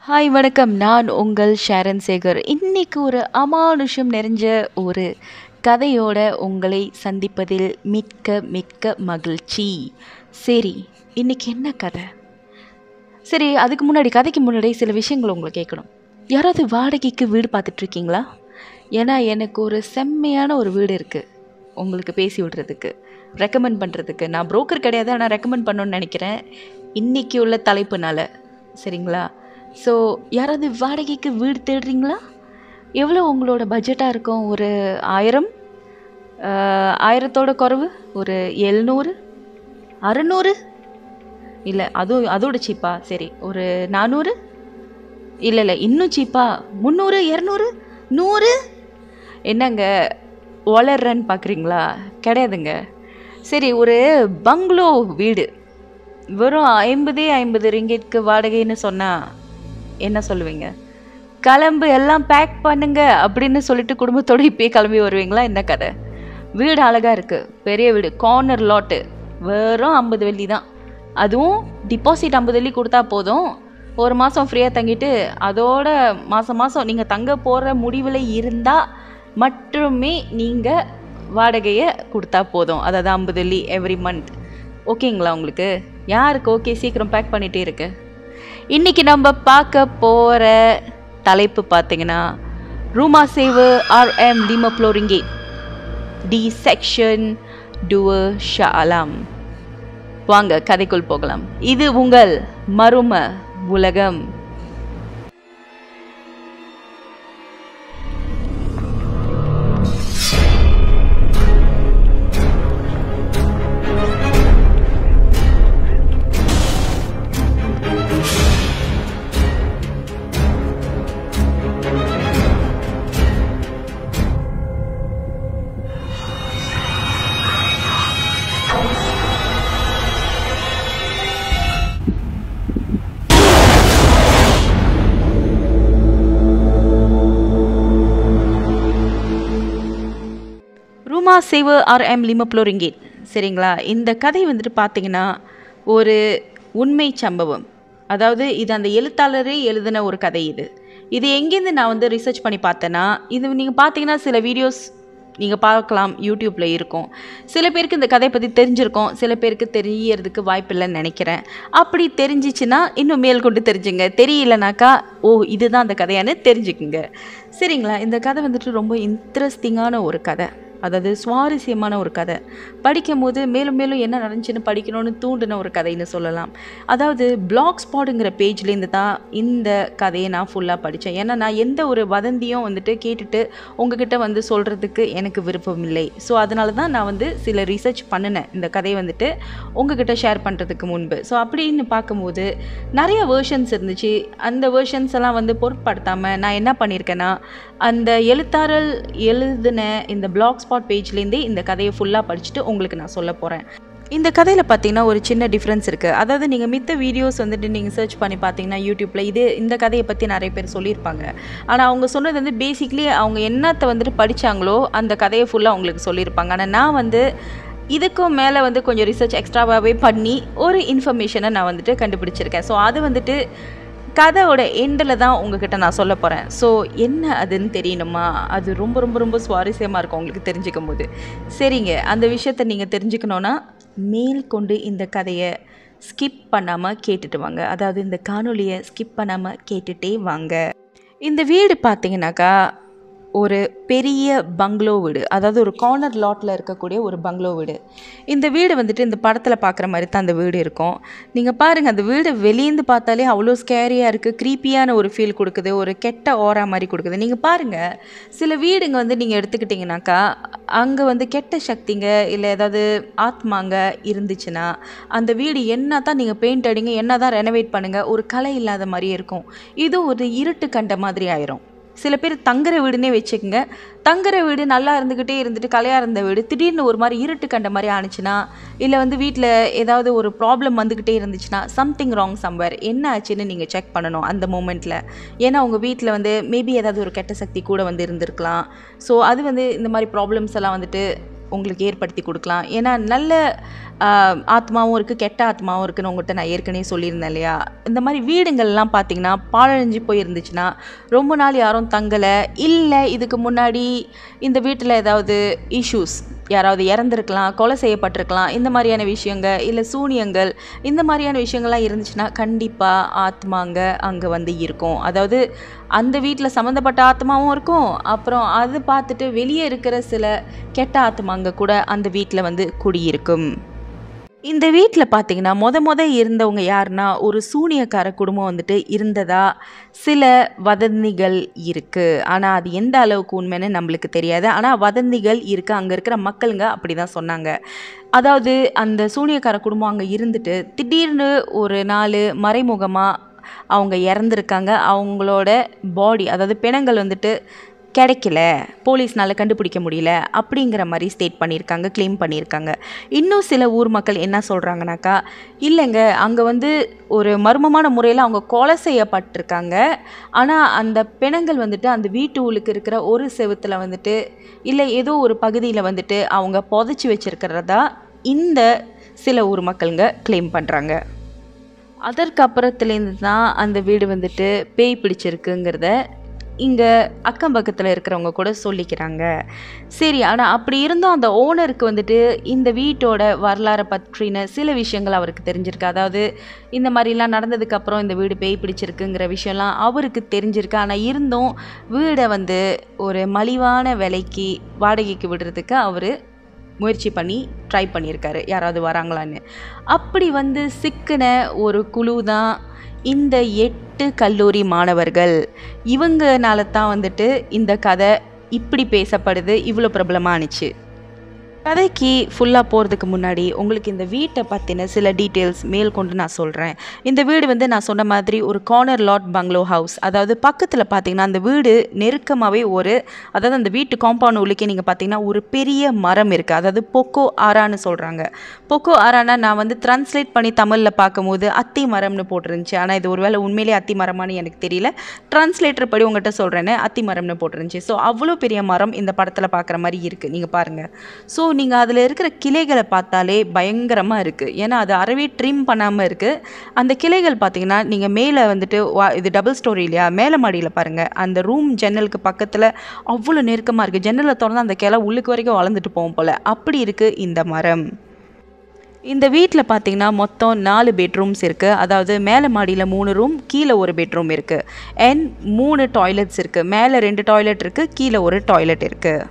hi வணக்கம் நான் உங்கள் ஷாரன் சேகர் இன்னைக்கு ஒரு அமானுஷம் நிறைஞ்ச ஒரு கதையோட உங்களை சந்திப்பதில் மிக்க மிக்க மகிழ்ச்சி சரி இன்னைக்கு என்ன கதை சரி அதுக்கு முன்னாடி கதைக்கு முன்னாடி சில விஷயங்கள் உங்களை கேட்கணும் யாராவது வாடகைக்கு வீடு பார்த்துட்டு இருக்கீங்களா ஏன்னா எனக்கு ஒரு செம்மையான ஒரு வீடு இருக்குது உங்களுக்கு பேசி விடுறதுக்கு ரெக்கமெண்ட் பண்ணுறதுக்கு நான் புரோக்கர் கிடையாது ஆனால் ரெக்கமெண்ட் பண்ணணும்னு நினைக்கிறேன் இன்றைக்கி உள்ள தலைப்புனால சரிங்களா ஸோ யாராவது வாடகைக்கு வீடு தேடுறீங்களா எவ்வளோ உங்களோட பட்ஜெட்டாக இருக்கும் ஒரு ஆயிரம் ஆஹ், ஆயிரத்தோட குறைவு ஒரு எழுநூறு அறநூறு இல்லை அதுவும் அதோட சீப்பா சரி ஒரு நானூறு இல்லை இல்லை இன்னும் சீப்பா முந்நூறு இரநூறு நூறு என்னங்க வளர்றன்னு பார்க்குறீங்களா கிடையாதுங்க சரி ஒரு பங்களோ வீடு வெறும் ஐம்பதே ஐம்பது ரிங்கெட்க்கு வாடகைன்னு சொன்னால் என்ன சொல்லுவீங்க கிளம்பு எல்லாம் பேக் பண்ணுங்க அப்படின்னு சொல்லிட்டு குடும்பத்தோட இப்பயே கிளம்பி வருவீங்களா என்ன கதை வீடு அழகாக இருக்குது பெரிய வீடு கார்னர் லாட்டு வெறும் ஐம்பது வெள்ளி தான் அதுவும் டிபாசிட் ஐம்பது வெள்ளி கொடுத்தா போதும் ஒரு மாதம் ஃப்ரீயாக தங்கிட்டு அதோட மாதம் மாதம் நீங்கள் தங்க போகிற முடிவில் இருந்தால் மட்டுமே நீங்கள் வாடகையை கொடுத்தா போதும் அதாவது ஐம்பது வெள்ளி எவ்ரி மந்த் ஓகேங்களா உங்களுக்கு யாருக்கு ஓகே சீக்கிரம் பேக் பண்ணிகிட்டே இருக்கு இன்னைக்கு நம்ம பார்க்க போகிற தலைப்பு பார்த்தீங்கன்னா ரூமா சேவு ஆர்எம் டிம ஃப்ளோரிங்கே டி செக்ஷன் டுவர் ஷா அலாம் வாங்க கதைக்குள் போகலாம் இது உங்கள் மரும உலகம் ரூமா சேவ ஆர்எம் லிமப்ளோரிங்கேட் சரிங்களா இந்த கதை வந்துட்டு பார்த்தீங்கன்னா ஒரு உண்மை சம்பவம் அதாவது இது அந்த எழுத்தாளரே எழுதின ஒரு கதை இது இது எங்கேருந்து நான் வந்து ரிசர்ச் பண்ணி பார்த்தேன்னா இது நீங்கள் பார்த்தீங்கன்னா சில வீடியோஸ் நீங்கள் பார்க்கலாம் யூடியூப்பில் இருக்கும் சில பேருக்கு இந்த கதையை பற்றி தெரிஞ்சிருக்கும் சில பேருக்கு தெரியறதுக்கு வாய்ப்பில்லைன்னு நினைக்கிறேன் அப்படி தெரிஞ்சிச்சுன்னா இன்னும் மேல் கொண்டு தெரிஞ்சுங்க தெரியலனாக்கா ஓ இதுதான் அந்த கதையான்னு தெரிஞ்சுக்குங்க சரிங்களா இந்த கதை வந்துட்டு ரொம்ப இன்ட்ரெஸ்டிங்கான ஒரு கதை அதாவது சுவாரஸ்யமான ஒரு கதை படிக்கும் போது மேலும் மேலும் என்ன நடந்துச்சுன்னு படிக்கணும்னு தூண்டின ஒரு கதைன்னு சொல்லலாம் அதாவது பிளாக் ஸ்பாட்டுங்கிற பேஜ்லேருந்து தான் இந்த கதையை நான் ஃபுல்லாக படித்தேன் ஏன்னா நான் எந்த ஒரு வதந்தியும் வந்துட்டு கேட்டுட்டு உங்ககிட்ட வந்து சொல்கிறதுக்கு எனக்கு விருப்பம் இல்லை ஸோ அதனால தான் நான் வந்து சில ரிசர்ச் பண்ணினேன் இந்த கதையை வந்துட்டு உங்ககிட்ட ஷேர் பண்ணுறதுக்கு முன்பு ஸோ அப்படின்னு பார்க்கும்போது நிறைய வேர்ஷன்ஸ் இருந்துச்சு அந்த வேர்ஷன்ஸ் எல்லாம் வந்து பொருட்படுத்தாமல் நான் என்ன பண்ணியிருக்கேன்னா அந்த எழுத்தாளர் எழுதின இந்த பிளாக் ஸ்பாட் பேஜ்லேருந்தே இந்த கதையை ஃபுல்லாக படிச்சுட்டு உங்களுக்கு நான் சொல்ல போகிறேன் இந்த கதையில் பார்த்தீங்கன்னா ஒரு சின்ன டிஃப்ரென்ஸ் இருக்குது அதாவது நீங்கள் மித்த வீடியோஸ் வந்துட்டு நீங்கள் சர்ச் பண்ணி பார்த்தீங்கன்னா யூடியூப்பில் இது இந்த கதையை பற்றி நிறைய பேர் சொல்லியிருப்பாங்க ஆனால் அவங்க சொன்னது வந்து பேசிக்லி அவங்க என்னத்தை வந்துட்டு படித்தாங்களோ அந்த கதையை ஃபுல்லாக அவங்களுக்கு சொல்லியிருப்பாங்க ஆனால் நான் வந்து இதுக்கும் மேலே வந்து கொஞ்சம் ரிசர்ச் எக்ஸ்ட்ராவாகவே பண்ணி ஒரு இன்ஃபர்மேஷனை நான் வந்துட்டு கண்டுபிடிச்சிருக்கேன் ஸோ அது வந்துட்டு கதையோட எண்டில் தான் உங்ககிட்ட நான் சொல்ல போகிறேன் ஸோ என்ன அதுன்னு தெரியணுமா அது ரொம்ப ரொம்ப ரொம்ப சுவாரஸ்யமாக இருக்கும் உங்களுக்கு தெரிஞ்சுக்கும் போது சரிங்க அந்த விஷயத்தை நீங்கள் தெரிஞ்சுக்கணுன்னா மேல் கொண்டு இந்த கதையை ஸ்கிப் பண்ணாமல் கேட்டுட்டு வாங்க அதாவது இந்த காணொலியை ஸ்கிப் பண்ணாமல் கேட்டுட்டே வாங்க இந்த வீடு பார்த்தீங்கன்னாக்கா ஒரு பெரிய பங்களோ வீடு அதாவது ஒரு கார்னர் லாட்டில் இருக்கக்கூடிய ஒரு பங்களோ வீடு இந்த வீடு வந்துட்டு இந்த படத்தில் பார்க்குற மாதிரி தான் அந்த வீடு இருக்கும் நீங்கள் பாருங்கள் அந்த வீடு வெளியேந்து பார்த்தாலே அவ்வளோ ஸ்கேரியாக இருக்குது க்ரீப்பியான ஒரு ஃபீல் கொடுக்குது ஒரு கெட்ட ஓரா மாதிரி கொடுக்குது நீங்கள் பாருங்கள் சில வீடுங்க வந்து நீங்கள் எடுத்துக்கிட்டிங்கனாக்கா அங்கே வந்து கெட்ட சக்திங்க இல்லை ஏதாவது ஆத்மாங்க இருந்துச்சுன்னா அந்த வீடு என்ன தான் நீங்கள் பெயிண்ட் அடிங்க என்ன தான் ரெனோவேட் பண்ணுங்கள் ஒரு கலை இல்லாத மாதிரியே இருக்கும் இது ஒரு இருட்டு கண்ட மாதிரி ஆயிரும் சில பேர் தங்குற வீடுனே வச்சுக்கோங்க தங்குற வீடு நல்லா இருந்துக்கிட்டே இருந்துட்டு கலையாக இருந்த வீடு திடீர்னு ஒரு மாதிரி இருட்டு கண்ட மாதிரி ஆணுச்சுன்னா இல்லை வந்து வீட்டில் ஏதாவது ஒரு ப்ராப்ளம் வந்துக்கிட்டே இருந்துச்சுன்னா சம்திங் ராங் சம்வேர் என்ன ஆச்சுன்னு நீங்கள் செக் பண்ணணும் அந்த மூமெண்ட்டில் ஏன்னா உங்கள் வீட்டில் வந்து மேபி ஏதாவது ஒரு கெட்ட சக்தி கூட வந்து இருந்திருக்கலாம் ஸோ அது வந்து இந்த மாதிரி ப்ராப்ளம்ஸ் எல்லாம் வந்துட்டு உங்களுக்கு ஏற்படுத்தி கொடுக்கலாம் ஏன்னா நல்ல ஆஹ், ஆத்மாவும் இருக்குது கெட்ட ஆத்மாவும் இருக்குன்னு உங்கள்கிட்ட நான் ஏற்கனவே சொல்லியிருந்தேன் இல்லையா இந்த மாதிரி வீடுங்கள்லாம் பார்த்தீங்கன்னா பாழடைஞ்சு போயிருந்துச்சுன்னா ரொம்ப நாள் யாரும் தங்கலை இல்லை இதுக்கு முன்னாடி இந்த வீட்டில் ஏதாவது இஷ்யூஸ் யாராவது இறந்துருக்கலாம் கொலை செய்யப்பட்டிருக்கலாம் இந்த மாதிரியான விஷயங்கள் இல்லை சூனியங்கள் இந்த மாதிரியான விஷயங்கள்லாம் இருந்துச்சுன்னா கண்டிப்பாக ஆத்மாங்க அங்கே வந்து இருக்கும் அதாவது அந்த வீட்டில் சம்மந்தப்பட்ட ஆத்மாவும் இருக்கும் அப்புறம் அது பார்த்துட்டு வெளியே இருக்கிற சில கெட்ட ஆத்மாங்க கூட அந்த வீட்டில் வந்து குடியிருக்கும் இந்த வீட்டில் பார்த்தீங்கன்னா மொத மொத இருந்தவங்க யாருன்னா ஒரு சூனியக்கார குடும்பம் வந்துட்டு இருந்ததா சில வதந்திகள் இருக்குது ஆனால் அது எந்த அளவுக்கு உண்மைன்னு நம்மளுக்கு தெரியாது ஆனால் வதந்திகள் இருக்குது அங்கே இருக்கிற மக்களுங்க அப்படி தான் சொன்னாங்க அதாவது அந்த சூனியக்கார குடும்பம் அங்கே இருந்துட்டு திடீர்னு ஒரு நாள் மறைமுகமாக அவங்க இறந்துருக்காங்க அவங்களோட பாடி அதாவது பிணங்கள் வந்துட்டு கிடைக்கல போலீஸ்னால கண்டுபிடிக்க முடியல அப்படிங்கிற மாதிரி ஸ்டேட் பண்ணியிருக்காங்க க்ளைம் பண்ணியிருக்காங்க இன்னும் சில ஊர் மக்கள் என்ன சொல்கிறாங்கனாக்கா இல்லைங்க அங்கே வந்து ஒரு மர்மமான முறையில் அவங்க கொலை செய்யப்பட்டிருக்காங்க ஆனால் அந்த பிணங்கள் வந்துட்டு அந்த வீட்டு உள்ளுக்கு இருக்கிற ஒரு செவுத்தில் வந்துட்டு இல்லை ஏதோ ஒரு பகுதியில் வந்துட்டு அவங்க புதைச்சி வச்சிருக்கிறதா இந்த சில ஊர் மக்களுங்க க்ளைம் பண்ணுறாங்க அதற்கு அப்புறத்துலேருந்து தான் அந்த வீடு வந்துட்டு பேய் பிடிச்சிருக்குங்கிறத இங்கே அக்கம் பக்கத்தில் இருக்கிறவங்க கூட சொல்லிக்கிறாங்க சரி ஆனால் அப்படி இருந்தும் அந்த ஓனருக்கு வந்துட்டு இந்த வீட்டோட வரலாறை பற்றின சில விஷயங்கள் அவருக்கு தெரிஞ்சிருக்கு அதாவது இந்த மாதிரிலாம் நடந்ததுக்கப்புறம் இந்த வீடு பேய் பிடிச்சிருக்குங்கிற விஷயம்லாம் அவருக்கு தெரிஞ்சிருக்கு ஆனால் இருந்தும் வீடை வந்து ஒரு மலிவான விலைக்கு வாடகைக்கு விடுறதுக்கு அவர் முயற்சி பண்ணி ட்ரை பண்ணியிருக்காரு யாராவது வராங்களான்னு அப்படி வந்து சிக்கின ஒரு குழு தான் இந்த எட்டு கல்லூரி மாணவர்கள் இவங்கனால தான் வந்துட்டு இந்த கதை இப்படி பேசப்படுது இவ்வளோ பிரபலமானுச்சு கதைக்கு ஃபுல்லாக போகிறதுக்கு முன்னாடி உங்களுக்கு இந்த வீட்டை பற்றின சில டீட்டெயில்ஸ் மேல் கொண்டு நான் சொல்கிறேன் இந்த வீடு வந்து நான் சொன்ன மாதிரி ஒரு கார்னர் லாட் பங்களோ ஹவுஸ் அதாவது பக்கத்தில் பார்த்தீங்கன்னா அந்த வீடு நெருக்கமாகவே ஒரு அதாவது அந்த வீட்டு காம்பவுண்ட் உள்ளுக்கே நீங்கள் பார்த்தீங்கன்னா ஒரு பெரிய மரம் இருக்குது அதாவது பொக்கோ ஆரான்னு சொல்கிறாங்க பொக்கோ ஆரானா நான் வந்து ட்ரான்ஸ்லேட் பண்ணி தமிழில் பார்க்கும்போது அத்தி மரம்னு போட்டிருந்துச்சு ஆனால் இது ஒருவேளை உண்மையிலேயே அத்தி மரமான்னு எனக்கு தெரியல ட்ரான்ஸ்லேட்டர் படி உங்கள்கிட்ட சொல்கிறேன்னு அத்தி மரம்னு போட்டிருந்துச்சு ஸோ அவ்வளோ பெரிய மரம் இந்த படத்தில் பார்க்குற மாதிரி இருக்குது நீங்கள் பாருங்கள் ஸோ நீங்கள் அதில் இருக்கிற கிளைகளை பார்த்தாலே பயங்கரமாக இருக்குது ஏன்னா அது அறவே ட்ரிம் பண்ணாமல் இருக்குது அந்த கிளைகள் பார்த்தீங்கன்னா நீங்கள் மேலே வந்துட்டு வா இது டபுள் ஸ்டோரி இல்லையா மேலே மாடியில் பாருங்கள் அந்த ரூம் ஜன்னலுக்கு பக்கத்தில் அவ்வளோ நெருக்கமாக இருக்குது ஜன்னலை திறந்து அந்த கிளை உள்ளுக்கு வரைக்கும் வளர்ந்துட்டு போகும் போல் அப்படி இருக்குது இந்த மரம் இந்த வீட்டில் பார்த்தீங்கன்னா மொத்தம் நாலு பெட்ரூம்ஸ் இருக்குது அதாவது மேலே மாடியில் மூணு ரூம் கீழே ஒரு பெட்ரூம் இருக்குது அண்ட் மூணு டாய்லெட்ஸ் இருக்குது மேலே ரெண்டு டாய்லெட் இருக்குது கீழே ஒரு டாய்லெட் இருக்குது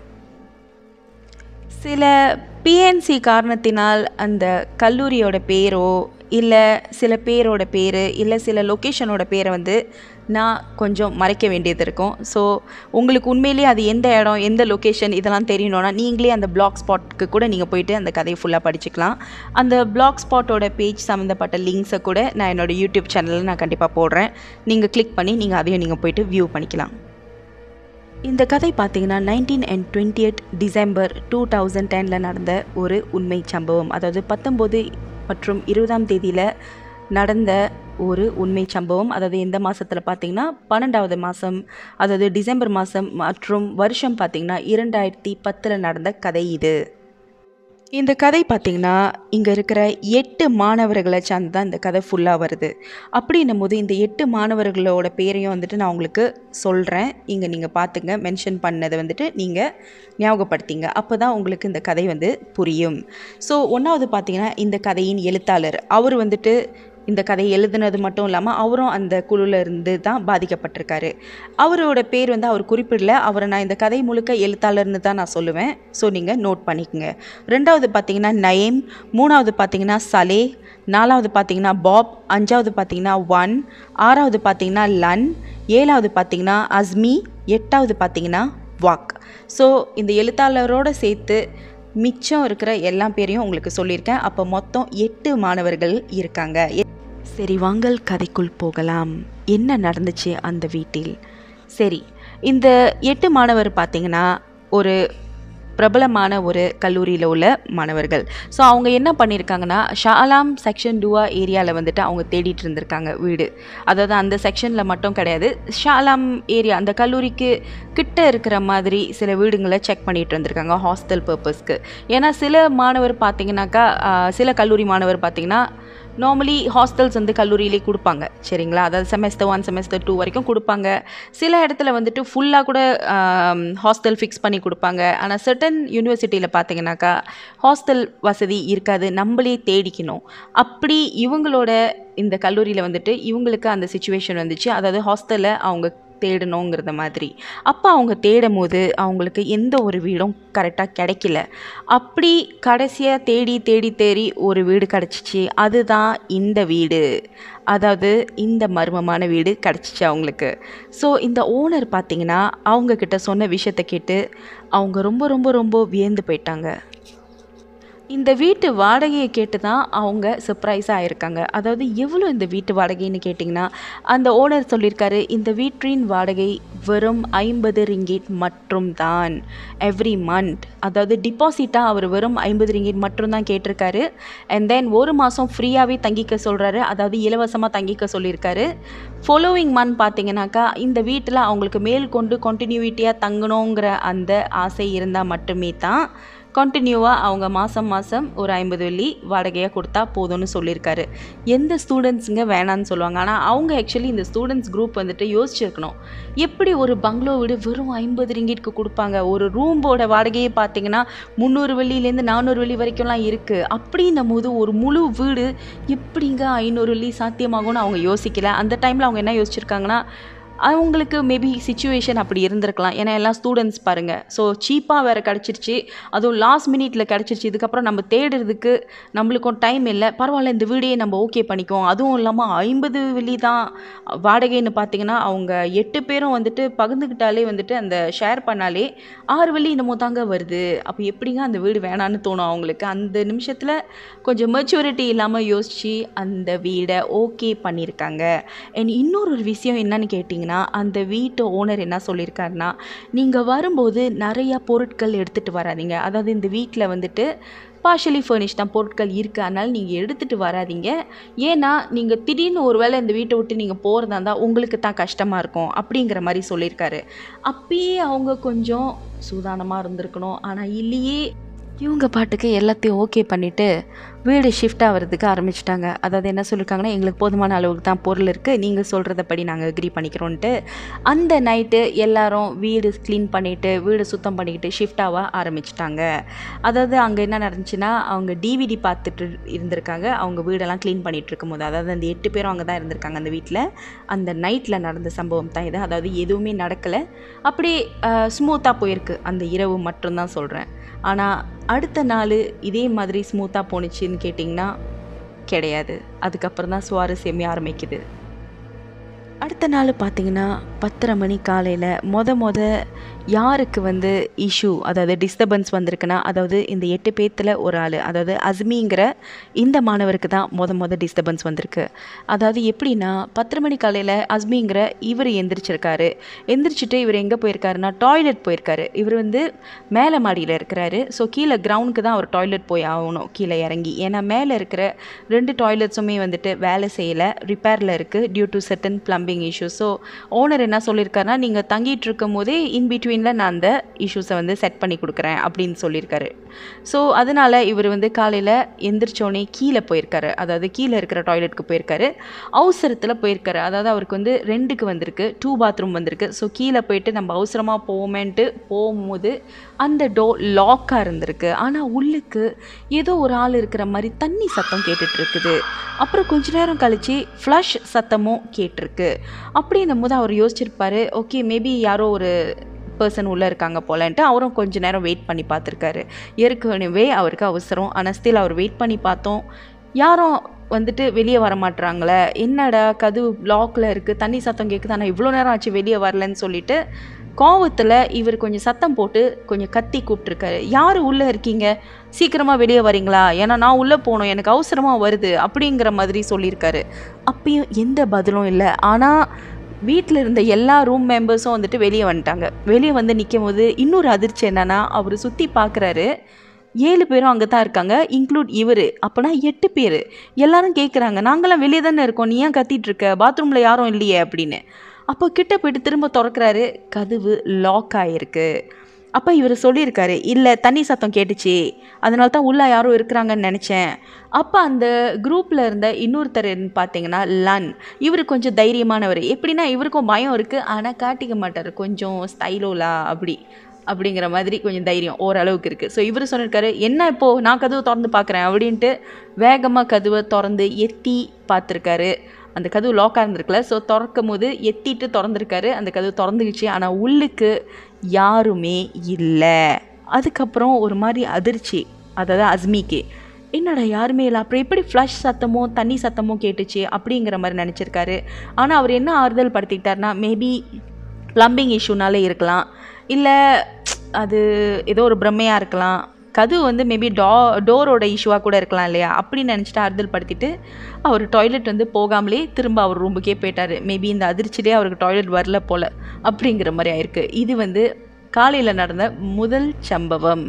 சில பிஎன்சி காரணத்தினால் அந்த கல்லூரியோட பேரோ இல்லை சில பேரோட பேர் இல்லை சில லொக்கேஷனோட பேரை வந்து நான் கொஞ்சம் மறைக்க வேண்டியது இருக்கும் ஸோ உங்களுக்கு உண்மையிலேயே அது எந்த இடம் எந்த லொக்கேஷன் இதெல்லாம் தெரியணும்னா நீங்களே அந்த பிளாக் ஸ்பாட்க்கு கூட நீங்கள் போயிட்டு அந்த கதையை ஃபுல்லாக படிச்சுக்கலாம் அந்த பிளாக் ஸ்பாட்டோட பேஜ் சம்மந்தப்பட்ட லிங்க்ஸை கூட நான் என்னோடய யூடியூப் சேனலில் நான் கண்டிப்பாக போடுறேன் நீங்கள் கிளிக் பண்ணி நீங்கள் அதையும் நீங்கள் போயிட்டு வியூ பண்ணிக்கலாம் இந்த கதை பார்த்தீங்கன்னா nineteen and twenty eight December two thousand டெனில் நடந்த ஒரு உண்மை சம்பவம் அதாவது பத்தொம்போது மற்றும் இருபதாம் தேதியில் நடந்த ஒரு உண்மை சம்பவம் அதாவது எந்த மாதத்தில் பார்த்தீங்கன்னா பன்னெண்டாவது மாதம் அதாவது டிசம்பர் மாதம் மற்றும் வருஷம் பார்த்தீங்கன்னா இரண்டாயிரத்தி பத்தில் நடந்த கதை இது இந்த கதை பார்த்திங்கன்னா இங்கே இருக்கிற எட்டு மாணவர்களை சார்ந்து தான் இந்த கதை ஃபுல்லாக வருது அப்படின்னும் போது இந்த எட்டு மாணவர்களோட பேரையும் வந்துட்டு நான் உங்களுக்கு சொல்கிறேன் இங்கே நீங்கள் பார்த்துங்க மென்ஷன் பண்ணதை வந்துட்டு நீங்கள் ஞாபகப்படுத்திங்க அப்போ தான் உங்களுக்கு இந்த கதை வந்து புரியும் ஸோ ஒன்றாவது பார்த்தீங்கன்னா இந்த கதையின் எழுத்தாளர் அவர் வந்துட்டு இந்த கதையை எழுதுனது மட்டும் இல்லாமல் அவரும் அந்த குழுவில் இருந்து தான் பாதிக்கப்பட்டிருக்காரு அவரோட பேர் வந்து அவர் குறிப்பிடல அவரை நான் இந்த கதை முழுக்க எழுத்தாளர்னு தான் நான் சொல்லுவேன் ஸோ நீங்கள் நோட் பண்ணிக்கோங்க ரெண்டாவது பார்த்தீங்கன்னா நயீம் மூணாவது பார்த்தீங்கன்னா சலே நாலாவது பார்த்தீங்கன்னா பாப் அஞ்சாவது பார்த்தீங்கன்னா ஒன் ஆறாவது பார்த்தீங்கன்னா லன் ஏழாவது பார்த்தீங்கன்னா அஸ்மி எட்டாவது பார்த்தீங்கன்னா வாக் ஸோ இந்த எழுத்தாளரோடு சேர்த்து மிச்சம் இருக்கிற எல்லா பேரையும் உங்களுக்கு சொல்லியிருக்கேன் அப்போ மொத்தம் எட்டு மாணவர்கள் இருக்காங்க சரி வாங்கள் கதைக்குள் போகலாம் என்ன நடந்துச்சு அந்த வீட்டில் சரி இந்த எட்டு மாணவர் பார்த்தீங்கன்னா ஒரு பிரபலமான ஒரு கல்லூரியில் உள்ள மாணவர்கள் ஸோ அவங்க என்ன பண்ணியிருக்காங்கன்னா ஷாலாம் செக்ஷன் டூவா ஏரியாவில் வந்துட்டு அவங்க தேடிட்டு இருந்திருக்காங்க வீடு அதாவது அந்த செக்ஷனில் மட்டும் கிடையாது ஷாலாம் ஏரியா அந்த கல்லூரிக்கு கிட்ட இருக்கிற மாதிரி சில வீடுங்களை செக் பண்ணிட்டு இருந்திருக்காங்க ஹாஸ்டல் பர்பஸ்க்கு ஏன்னா சில மாணவர் பார்த்தீங்கன்னாக்கா ஆஹ், சில கல்லூரி மாணவர் பார்த்தீங்கன்னா நார்மலி ஹாஸ்டல்ஸ் வந்து கல்லூரியிலே கொடுப்பாங்க சரிங்களா அதாவது செமஸ்டர் ஒன் செமஸ்டர் டூ வரைக்கும் கொடுப்பாங்க சில இடத்துல வந்துட்டு ஃபுல்லாக கூட ஹாஸ்டல் ஃபிக்ஸ் பண்ணி கொடுப்பாங்க ஆனால் சர்டன் யூனிவர்சிட்டியில் பார்த்தீங்கன்னாக்கா ஹாஸ்டல் வசதி இருக்காது நம்மளே தேடிக்கணும் அப்படி இவங்களோட இந்த கல்லூரியில் வந்துட்டு இவங்களுக்கு அந்த சுச்சுவேஷன் வந்துச்சு அதாவது ஹாஸ்டலில் அவங்க தேடணுங்கிறத மாதிரி அப்போ அவங்க தேடும் போது அவங்களுக்கு எந்த ஒரு வீடும் கரெக்டாக கிடைக்கல அப்படி கடைசியாக தேடி தேடி தேடி ஒரு வீடு கிடச்சிச்சு அதுதான் இந்த வீடு அதாவது இந்த மர்மமான வீடு கிடச்சிச்சு அவங்களுக்கு ஸோ இந்த ஓனர் பார்த்தீங்கன்னா அவங்கக்கிட்ட சொன்ன விஷயத்தை கேட்டு அவங்க ரொம்ப ரொம்ப ரொம்ப வியந்து போயிட்டாங்க இந்த வீட்டு வாடகையை கேட்டு தான் அவங்க சர்ப்ரைஸாக ஆயிருக்காங்க அதாவது எவ்வளோ இந்த வீட்டு வாடகைன்னு கேட்டிங்கன்னா அந்த ஓனர் சொல்லியிருக்காரு இந்த வீட்டின் வாடகை வெறும் ஐம்பது ரிங்கிட் மட்டும் தான் எவ்ரி மந்த் அதாவது டிபாசிட்டாக அவர் வெறும் ஐம்பது ரிங்கிட் மட்டும் தான் கேட்டிருக்காரு அண்ட் தென் ஒரு மாதம் ஃப்ரீயாகவே தங்கிக்க சொல்கிறாரு அதாவது இலவசமாக தங்கிக்க சொல்லியிருக்காரு ஃபாலோவிங் மந்த் பார்த்தீங்கன்னாக்கா இந்த வீட்டில் அவங்களுக்கு மேல் கொண்டு கண்டினியூட்டியாக தங்கணுங்கிற அந்த ஆசை இருந்தால் மட்டுமே தான் கண்டினியூவாக அவங்க மாதம் மாதம் ஒரு ஐம்பது வெள்ளி வாடகையாக கொடுத்தா போதும்னு சொல்லியிருக்காரு எந்த ஸ்டூடெண்ட்ஸுங்க வேணான்னு சொல்லுவாங்க ஆனால் அவங்க ஆக்சுவலி இந்த ஸ்டூடெண்ட்ஸ் குரூப் வந்துட்டு யோசிச்சிருக்கணும் எப்படி ஒரு பங்களோ வீடு வெறும் ஐம்பது ரிங்கிட்க்கு கொடுப்பாங்க ஒரு ரூம்போட வாடகையை பார்த்தீங்கன்னா முந்நூறு வெள்ளியிலேருந்து நானூறு வெள்ளி வரைக்கும்லாம் இருக்குது அப்படின்னும் போது ஒரு முழு வீடு எப்படிங்க ஐநூறு வெள்ளி சாத்தியமாகும்னு அவங்க யோசிக்கல அந்த டைமில் அவங்க என்ன யோசிச்சிருக்காங்கன்னா அவங்களுக்கு மேபி சுச்சுவேஷன் அப்படி இருந்திருக்கலாம் ஏன்னா எல்லாம் ஸ்டூடெண்ட்ஸ் பாருங்கள் ஸோ சீப்பாக வேறு கிடச்சிருச்சு அதுவும் லாஸ்ட் மினிட்ல கிடச்சிருச்சு இதுக்கப்புறம் நம்ம தேடுறதுக்கு நம்மளுக்கும் டைம் இல்லை பரவாயில்ல இந்த வீடையே நம்ம ஓகே பண்ணிக்குவோம் அதுவும் இல்லாமல் ஐம்பது வெள்ளி தான் வாடகைன்னு பார்த்தீங்கன்னா அவங்க எட்டு பேரும் வந்துட்டு பகிர்ந்துக்கிட்டாலே வந்துட்டு அந்த ஷேர் பண்ணாலே ஆறு வெள்ளி என்னமோ தாங்க வருது அப்போ எப்படிங்க அந்த வீடு வேணான்னு தோணும் அவங்களுக்கு அந்த நிமிஷத்தில் கொஞ்சம் மெச்சூரிட்டி இல்லாமல் யோசித்து அந்த வீடை ஓகே பண்ணியிருக்காங்க அண்ட் இன்னொரு ஒரு விஷயம் என்னன்னு கேட்டிங்கன்னா அந்த வீட்டு ஓனர் என்ன சொல்லியிருக்காருன்னா நீங்கள் வரும்போது நிறையா பொருட்கள் எடுத்துகிட்டு வராதீங்க அதாவது இந்த வீட்டில் வந்துட்டு பார்ஷலி ஃபர்னிஷ் தான் பொருட்கள் இருக்குது அதனால் நீங்கள் எடுத்துகிட்டு வராதீங்க ஏன்னா நீங்கள் திடீர்னு ஒரு வேளை இந்த வீட்டை விட்டு நீங்கள் போகிறதா இருந்தால் உங்களுக்கு தான் கஷ்டமாக இருக்கும் அப்படிங்கிற மாதிரி சொல்லியிருக்காரு அப்பயே அவங்க கொஞ்சம் சூதானமாக இருந்திருக்கணும் ஆனால் இல்லையே இவங்க பாட்டுக்கு எல்லாத்தையும் ஓகே பண்ணிவிட்டு வீடு ஷிஃப்ட் ஆகிறதுக்கு ஆரம்பிச்சிட்டாங்க அதாவது என்ன சொல்லியிருக்காங்கன்னா எங்களுக்கு போதுமான அளவுக்கு தான் பொருள் இருக்குது நீங்கள் சொல்கிறதப்படி நாங்கள் அக்ரி பண்ணிக்கிறோன்ட்டு அந்த நைட்டு எல்லாரும் வீடு க்ளீன் பண்ணிவிட்டு வீடு சுத்தம் பண்ணிக்கிட்டு ஷிஃப்ட் ஆக ஆரம்பிச்சிட்டாங்க அதாவது அங்கே என்ன நடந்துச்சுன்னா அவங்க டிவிடி பார்த்துட்டு இருந்திருக்காங்க அவங்க வீடெல்லாம் க்ளீன் பண்ணிகிட்டு இருக்கும்போது அதாவது அந்த எட்டு பேரும் அங்கே தான் இருந்திருக்காங்க அந்த வீட்டில் அந்த நைட்டில் நடந்த சம்பவம் தான் இது அதாவது எதுவுமே நடக்கலை அப்படியே ஸ்மூத்தாக போயிருக்கு அந்த இரவு மட்டும்தான் சொல்கிறேன் ஆனால் அடுத்த நாள் இதே மாதிரி ஸ்மூத்தாக போணுச்சுன்னு கேட்டிங்கன்னா கிடையாது அதுக்கப்புறம் தான் சுவாரஸ்யமே ஆரம்பிக்குது அடுத்த நாள் பார்த்தீங்கன்னா பத்தரை மணி காலையில் மொத மொத யாருக்கு வந்து இஷ்யூ அதாவது டிஸ்டர்பன்ஸ் வந்திருக்குன்னா அதாவது இந்த எட்டு பேத்தில் ஒரு ஆள் அதாவது அஸ்மிங்கிற இந்த மாணவருக்கு தான் மொத மொத டிஸ்டர்பன்ஸ் வந்திருக்கு அதாவது எப்படின்னா பத்தரை மணி காலையில் அஸ்மிங்கிற இவர் எந்திரிச்சிருக்காரு எந்திரிச்சிட்டு இவர் எங்கே போயிருக்காருன்னா டாய்லெட் போயிருக்காரு இவர் வந்து மேலே மாடியில் இருக்கிறாரு ஸோ கீழே கிரவுண்டுக்கு தான் அவர் டாய்லெட் போய் ஆகணும் கீழே இறங்கி ஏன்னா மேலே இருக்கிற ரெண்டு டாய்லெட்ஸுமே வந்துட்டு வேலை செய்யலை ரிப்பேரில் இருக்குது due to certain plumbing issues so owner என்ன சொல்லியிருக்காருன்னா நீங்கள் தங்கிட்டு இருக்கும் போதே இன் பிட்வீனில் நான் அந்த இஷ்யூஸை வந்து செட் பண்ணி கொடுக்குறேன் அப்படின்னு சொல்லியிருக்காரு ஸோ அதனால் இவர் வந்து காலையில் எந்திரிச்சோடனே கீழே போயிருக்காரு அதாவது கீழே இருக்கிற டாய்லெட்டுக்கு போயிருக்காரு அவசரத்தில் போயிருக்காரு அதாவது அவருக்கு வந்து ரெண்டுக்கு வந்திருக்கு டூ பாத்ரூம் வந்திருக்கு ஸோ கீழே போயிட்டு நம்ம அவசரமாக போவோமேன்ட்டு போகும்போது அந்த டோ லாக்காக இருந்திருக்கு ஆனால் உள்ளுக்கு ஏதோ ஒரு ஆள் இருக்கிற மாதிரி தண்ணி சத்தம் கேட்டுட்டு இருக்குது அப்புறம் கொஞ்ச நேரம் கழித்து ஃப்ளஷ் சத்தமும் கேட்டிருக்கு அப்படின்னும் போது அவர் யோசிச்சிருப்பாரு ஓகே மேபி யாரோ ஒரு பர்சன் உள்ளே இருக்காங்க போலன்ட்டு அவரும் கொஞ்ச நேரம் வெயிட் பண்ணி பார்த்துருக்காரு ஏற்கனவே அவருக்கு அவசரம் ஆனால் ஸ்டில் அவர் வெயிட் பண்ணி பார்த்தோம் யாரும் வந்துட்டு வெளியே வர மாட்றாங்களே என்னடா கதவு லாக்கில் இருக்குது தண்ணி சத்தம் கேட்குது ஆனால் இவ்வளோ நேரம் ஆச்சு வெளியே வரலன்னு சொல்லிட்டு கோவத்தில் இவர் கொஞ்சம் சத்தம் போட்டு கொஞ்சம் கத்தி கூப்பிட்ருக்காரு யார் உள்ளே இருக்கீங்க சீக்கிரமாக வெளியே வரீங்களா ஏன்னா நான் உள்ளே போகணும் எனக்கு அவசரமாக வருது அப்படிங்கிற மாதிரி சொல்லியிருக்காரு அப்பயும் எந்த பதிலும் இல்லை ஆனால் வீட்டில் இருந்த எல்லா ரூம் மெம்பர்ஸும் வந்துட்டு வெளியே வந்துட்டாங்க வெளியே வந்து நிற்கும் போது இன்னொரு அதிர்ச்சி என்னன்னா அவர் சுற்றி பார்க்குறாரு ஏழு பேரும் அங்கே தான் இருக்காங்க இன்க்ளூட் இவர் அப்போனா எட்டு பேர் எல்லாரும் கேட்குறாங்க நாங்களாம் வெளியே தானே இருக்கோம் நீ ஏன் கத்திட்டு இருக்க பாத்ரூமில் யாரும் இல்லையே அப்படின்னு அப்போ கிட்ட போயிட்டு திரும்ப திறக்கிறாரு கதவு லாக் ஆகிருக்கு அப்போ இவர் சொல்லியிருக்காரு இல்லை தண்ணி சத்தம் கேட்டுச்சு அதனால தான் உள்ளே யாரும் இருக்கிறாங்கன்னு நினச்சேன் அப்போ அந்த குரூப்பில் இருந்த இன்னொருத்தர் பார்த்தீங்கன்னா லன் இவர் கொஞ்சம் தைரியமானவர் எப்படின்னா இவருக்கும் பயம் இருக்குது ஆனால் காட்டிக்க மாட்டார் கொஞ்சம் ஸ்டைலோலா அப்படி அப்படிங்கிற மாதிரி கொஞ்சம் தைரியம் ஓரளவுக்கு இருக்குது ஸோ இவர் சொல்லியிருக்காரு என்ன இப்போது நான் கதவை திறந்து பார்க்குறேன் அப்படின்ட்டு வேகமாக கதவை திறந்து எத்தி பார்த்துருக்காரு அந்த கதவு லாக்காக இருந்திருக்குல்ல ஸோ திறக்கும் போது எத்திட்டு திறந்துருக்காரு அந்த கதவு திறந்துக்கிச்சு ஆனால் உள்ளுக்கு யாருமே இல்லை அதுக்கப்புறம் ஒரு மாதிரி அதிர்ச்சி அதாவது அஸ்மிக்கு என்னடா யாருமே இல்லை அப்புறம் எப்படி ஃப்ளஷ் சத்தமோ தண்ணி சத்தமோ கேட்டுச்சு அப்படிங்கிற மாதிரி நினச்சிருக்காரு ஆனால் அவர் என்ன ஆறுதல் படுத்திக்கிட்டாருன்னா மேபி ப்ளம்பிங் இஷ்யூனால இருக்கலாம் இல்லை அது ஏதோ ஒரு பிரம்மையாக இருக்கலாம் கதவு வந்து மேபி டோ டோரோட இஷ்யூவாக கூட இருக்கலாம் இல்லையா அப்படின்னு நினச்சிட்டு ஆறுதல் படுத்திட்டு அவர் டாய்லெட் வந்து போகாமலே திரும்ப அவர் ரூமுக்கே போயிட்டார் மேபி இந்த அதிர்ச்சியிலே அவருக்கு டாய்லெட் வரல போல் அப்படிங்கிற மாதிரி ஆயிருக்கு இது வந்து காலையில் நடந்த முதல் சம்பவம்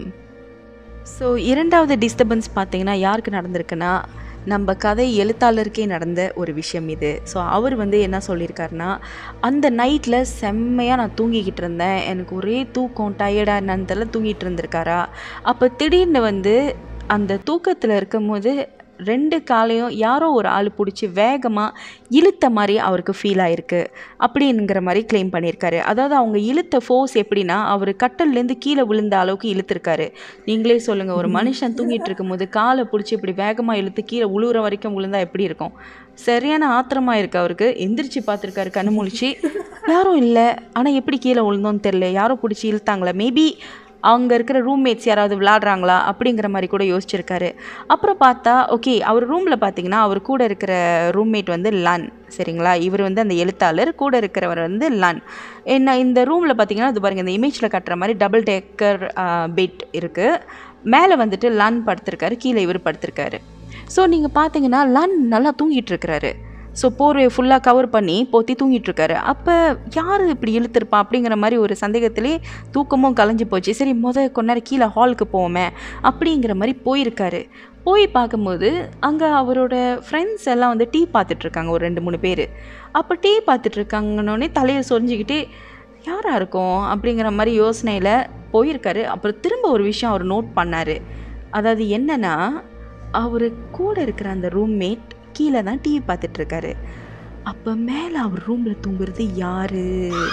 ஸோ இரண்டாவது டிஸ்டர்பன்ஸ் பார்த்தீங்கன்னா யாருக்கு நடந்திருக்குன்னா நம்ம கதை எழுத்தாளருக்கே நடந்த ஒரு விஷயம் இது ஸோ அவர் வந்து என்ன சொல்லியிருக்காருன்னா அந்த நைட்டில் செம்மையாக நான் தூங்கிக்கிட்டு இருந்தேன் எனக்கு ஒரே தூக்கம் டயர்டாக என்னன்னு தெரியல தூங்கிட்டு இருந்திருக்காரா அப்போ திடீர்னு வந்து அந்த தூக்கத்தில் இருக்கும்போது ரெண்டு காலையும் யாரோ ஒரு ஆள் பிடிச்சி வேகமாக இழுத்த மாதிரி அவருக்கு ஃபீல் ஆயிருக்கு அப்படிங்கிற மாதிரி க்ளைம் பண்ணியிருக்காரு அதாவது அவங்க இழுத்த ஃபோர்ஸ் எப்படின்னா அவர் கட்டல்லேருந்து கீழே விழுந்த அளவுக்கு இழுத்துருக்காரு நீங்களே சொல்லுங்கள் ஒரு மனுஷன் தூங்கிட்டு இருக்கும்போது காலை பிடிச்சி இப்படி வேகமாக இழுத்து கீழே உழுவுற வரைக்கும் விழுந்தா எப்படி இருக்கும் சரியான ஆத்திரமா இருக்கு அவருக்கு எந்திரிச்சு பார்த்துருக்காரு கண்ணு முழிச்சு யாரும் இல்லை ஆனால் எப்படி கீழே விழுந்தோன்னு தெரில யாரோ பிடிச்சி இழுத்தாங்களா மேபி அங்கே இருக்கிற ரூம்மேட்ஸ் யாராவது விளாடுறாங்களா அப்படிங்கிற மாதிரி கூட யோசிச்சிருக்காரு அப்புறம் பார்த்தா ஓகே அவர் ரூமில் பார்த்தீங்கன்னா அவர் கூட இருக்கிற ரூம்மேட் வந்து லன் சரிங்களா இவர் வந்து அந்த எழுத்தாளர் கூட இருக்கிறவர் வந்து லன் என்ன இந்த ரூமில் பார்த்தீங்கன்னா அது பாருங்கள் இந்த இமேஜில் கட்டுற மாதிரி டபுள் டேக்கர் பெட் இருக்குது மேலே வந்துட்டு லன் படுத்திருக்காரு கீழே இவர் படுத்திருக்காரு ஸோ நீங்கள் பார்த்தீங்கன்னா லன் நல்லா தூங்கிட்டு இருக்கிறாரு ஸோ போர்வையை ஃபுல்லாக கவர் பண்ணி போத்தி தூங்கிட்டு இருக்காரு அப்போ யார் இப்படி இழுத்துருப்பா அப்படிங்கிற மாதிரி ஒரு சந்தேகத்திலே தூக்கமும் கலைஞ்சு போச்சு சரி முத கொஞ்ச நேரம் கீழே ஹாலுக்கு போவோமே அப்படிங்கிற மாதிரி போயிருக்காரு போய் பார்க்கும்போது அங்கே அவரோட ஃப்ரெண்ட்ஸ் எல்லாம் வந்து டீ பார்த்துட்ருக்காங்க ஒரு ரெண்டு மூணு பேர் அப்போ டீ பார்த்துட்ருக்காங்கன்னொடனே தலையை சொரிஞ்சிக்கிட்டு யாராக இருக்கும் அப்படிங்கிற மாதிரி யோசனையில் போயிருக்காரு அப்புறம் திரும்ப ஒரு விஷயம் அவர் நோட் பண்ணார் அதாவது என்னன்னா அவர் கூட இருக்கிற அந்த ரூம்மேட் கீழே தான் டிவி பார்த்துட்ருக்காரு அப்போ மேலே அவர் ரூமில் தூங்குறது யாரு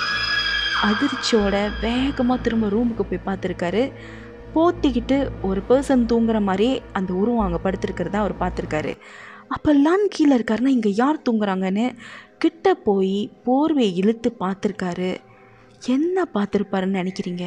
அதிர்ச்சியோட வேகமாக திரும்ப ரூமுக்கு போய் பார்த்துருக்காரு போத்திக்கிட்டு ஒரு பர்சன் தூங்குற மாதிரியே அந்த உருவம் அங்கே படுத்திருக்கிறத அவர் பார்த்துருக்காரு அப்போ லான் கீழே இருக்காருன்னா இங்கே யார் தூங்குறாங்கன்னு கிட்ட போய் போர்வையை இழுத்து பார்த்துருக்காரு என்ன பார்த்துருப்பாருன்னு நினைக்கிறீங்க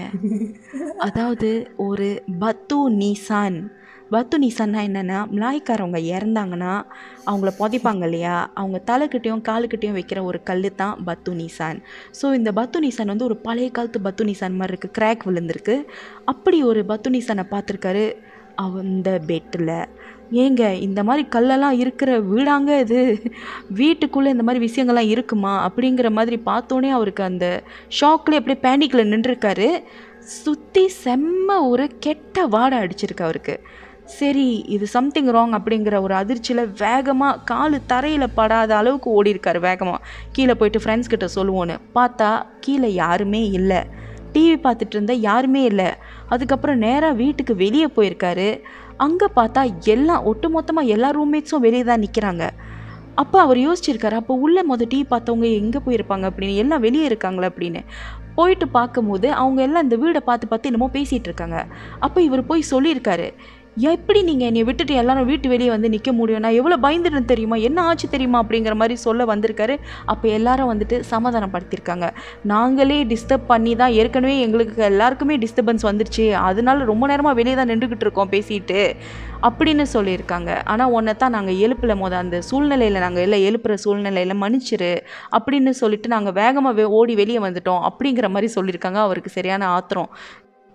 அதாவது ஒரு பத்து நீசான் பத்து நீசான்னா என்னென்னா மலாய்க்காரவங்க இறந்தாங்கன்னா அவங்கள புதைப்பாங்க இல்லையா அவங்க தலைக்கிட்டையும் காலுக்கிட்டையும் வைக்கிற ஒரு கல் தான் பத்து நீசான் ஸோ இந்த பத்து நீசான் வந்து ஒரு பழைய காலத்து பத்து நீசான் மாதிரி இருக்குது கிராக் விழுந்திருக்கு அப்படி ஒரு பத்து நீசானை பார்த்துருக்காரு அந்த பெட்டில் ஏங்க இந்த மாதிரி கல்லெல்லாம் இருக்கிற வீடாங்க இது வீட்டுக்குள்ளே இந்த மாதிரி விஷயங்கள்லாம் இருக்குமா அப்படிங்கிற மாதிரி பார்த்தோன்னே அவருக்கு அந்த ஷாக்லேயே அப்படியே பேனிக்கில் நின்றுருக்காரு சுற்றி செம்ம ஒரு கெட்ட வாடை அடிச்சிருக்கு அவருக்கு சரி இது சம்திங் ராங் அப்படிங்கிற ஒரு அதிர்ச்சியில் வேகமாக காலு தரையில் படாத அளவுக்கு ஓடி இருக்காரு வேகமாக கீழே போயிட்டு ஃப்ரெண்ட்ஸ் கிட்ட சொல்லுவோன்னு பார்த்தா கீழே யாருமே இல்லை டிவி பார்த்துட்டு இருந்த யாருமே இல்லை அதுக்கப்புறம் நேராக வீட்டுக்கு வெளியே போயிருக்காரு அங்கே பார்த்தா எல்லாம் ஒட்டுமொத்தமாக எல்லா ரூம்மேட்ஸும் வெளியே தான் நிற்கிறாங்க அப்போ அவர் யோசிச்சிருக்காரு அப்போ உள்ளே மொதல் டீ பார்த்தவங்க எங்கே போயிருப்பாங்க அப்படின்னு எல்லாம் வெளியே இருக்காங்களே அப்படின்னு போயிட்டு பார்க்கும்போது அவங்க எல்லாம் இந்த வீடை பார்த்து பார்த்து என்னமோ பேசிகிட்டு இருக்காங்க அப்போ இவர் போய் சொல்லியிருக்காரு எப்படி நீங்கள் என்னை விட்டுட்டு எல்லாரும் வீட்டு வெளியே வந்து நிற்க முடியும் நான் எவ்வளோ பயந்துட்டேன் தெரியுமா என்ன ஆச்சு தெரியுமா அப்படிங்கிற மாதிரி சொல்ல வந்திருக்காரு அப்போ எல்லாரும் வந்துட்டு சமாதானப்படுத்தியிருக்காங்க நாங்களே டிஸ்டர்ப் பண்ணி தான் ஏற்கனவே எங்களுக்கு எல்லாருக்குமே டிஸ்டர்பன்ஸ் வந்துருச்சு அதனால ரொம்ப நேரமாக வெளியே தான் நின்றுக்கிட்டு இருக்கோம் பேசிட்டு அப்படின்னு சொல்லியிருக்காங்க ஆனால் உன்னை தான் நாங்கள் எழுப்பில் மோத அந்த சூழ்நிலையில் நாங்கள் எல்லாம் எழுப்புற சூழ்நிலையில் மன்னிச்சிரு அப்படின்னு சொல்லிட்டு நாங்கள் வேகமாக ஓடி வெளியே வந்துட்டோம் அப்படிங்கிற மாதிரி சொல்லியிருக்காங்க அவருக்கு சரியான ஆத்திரம்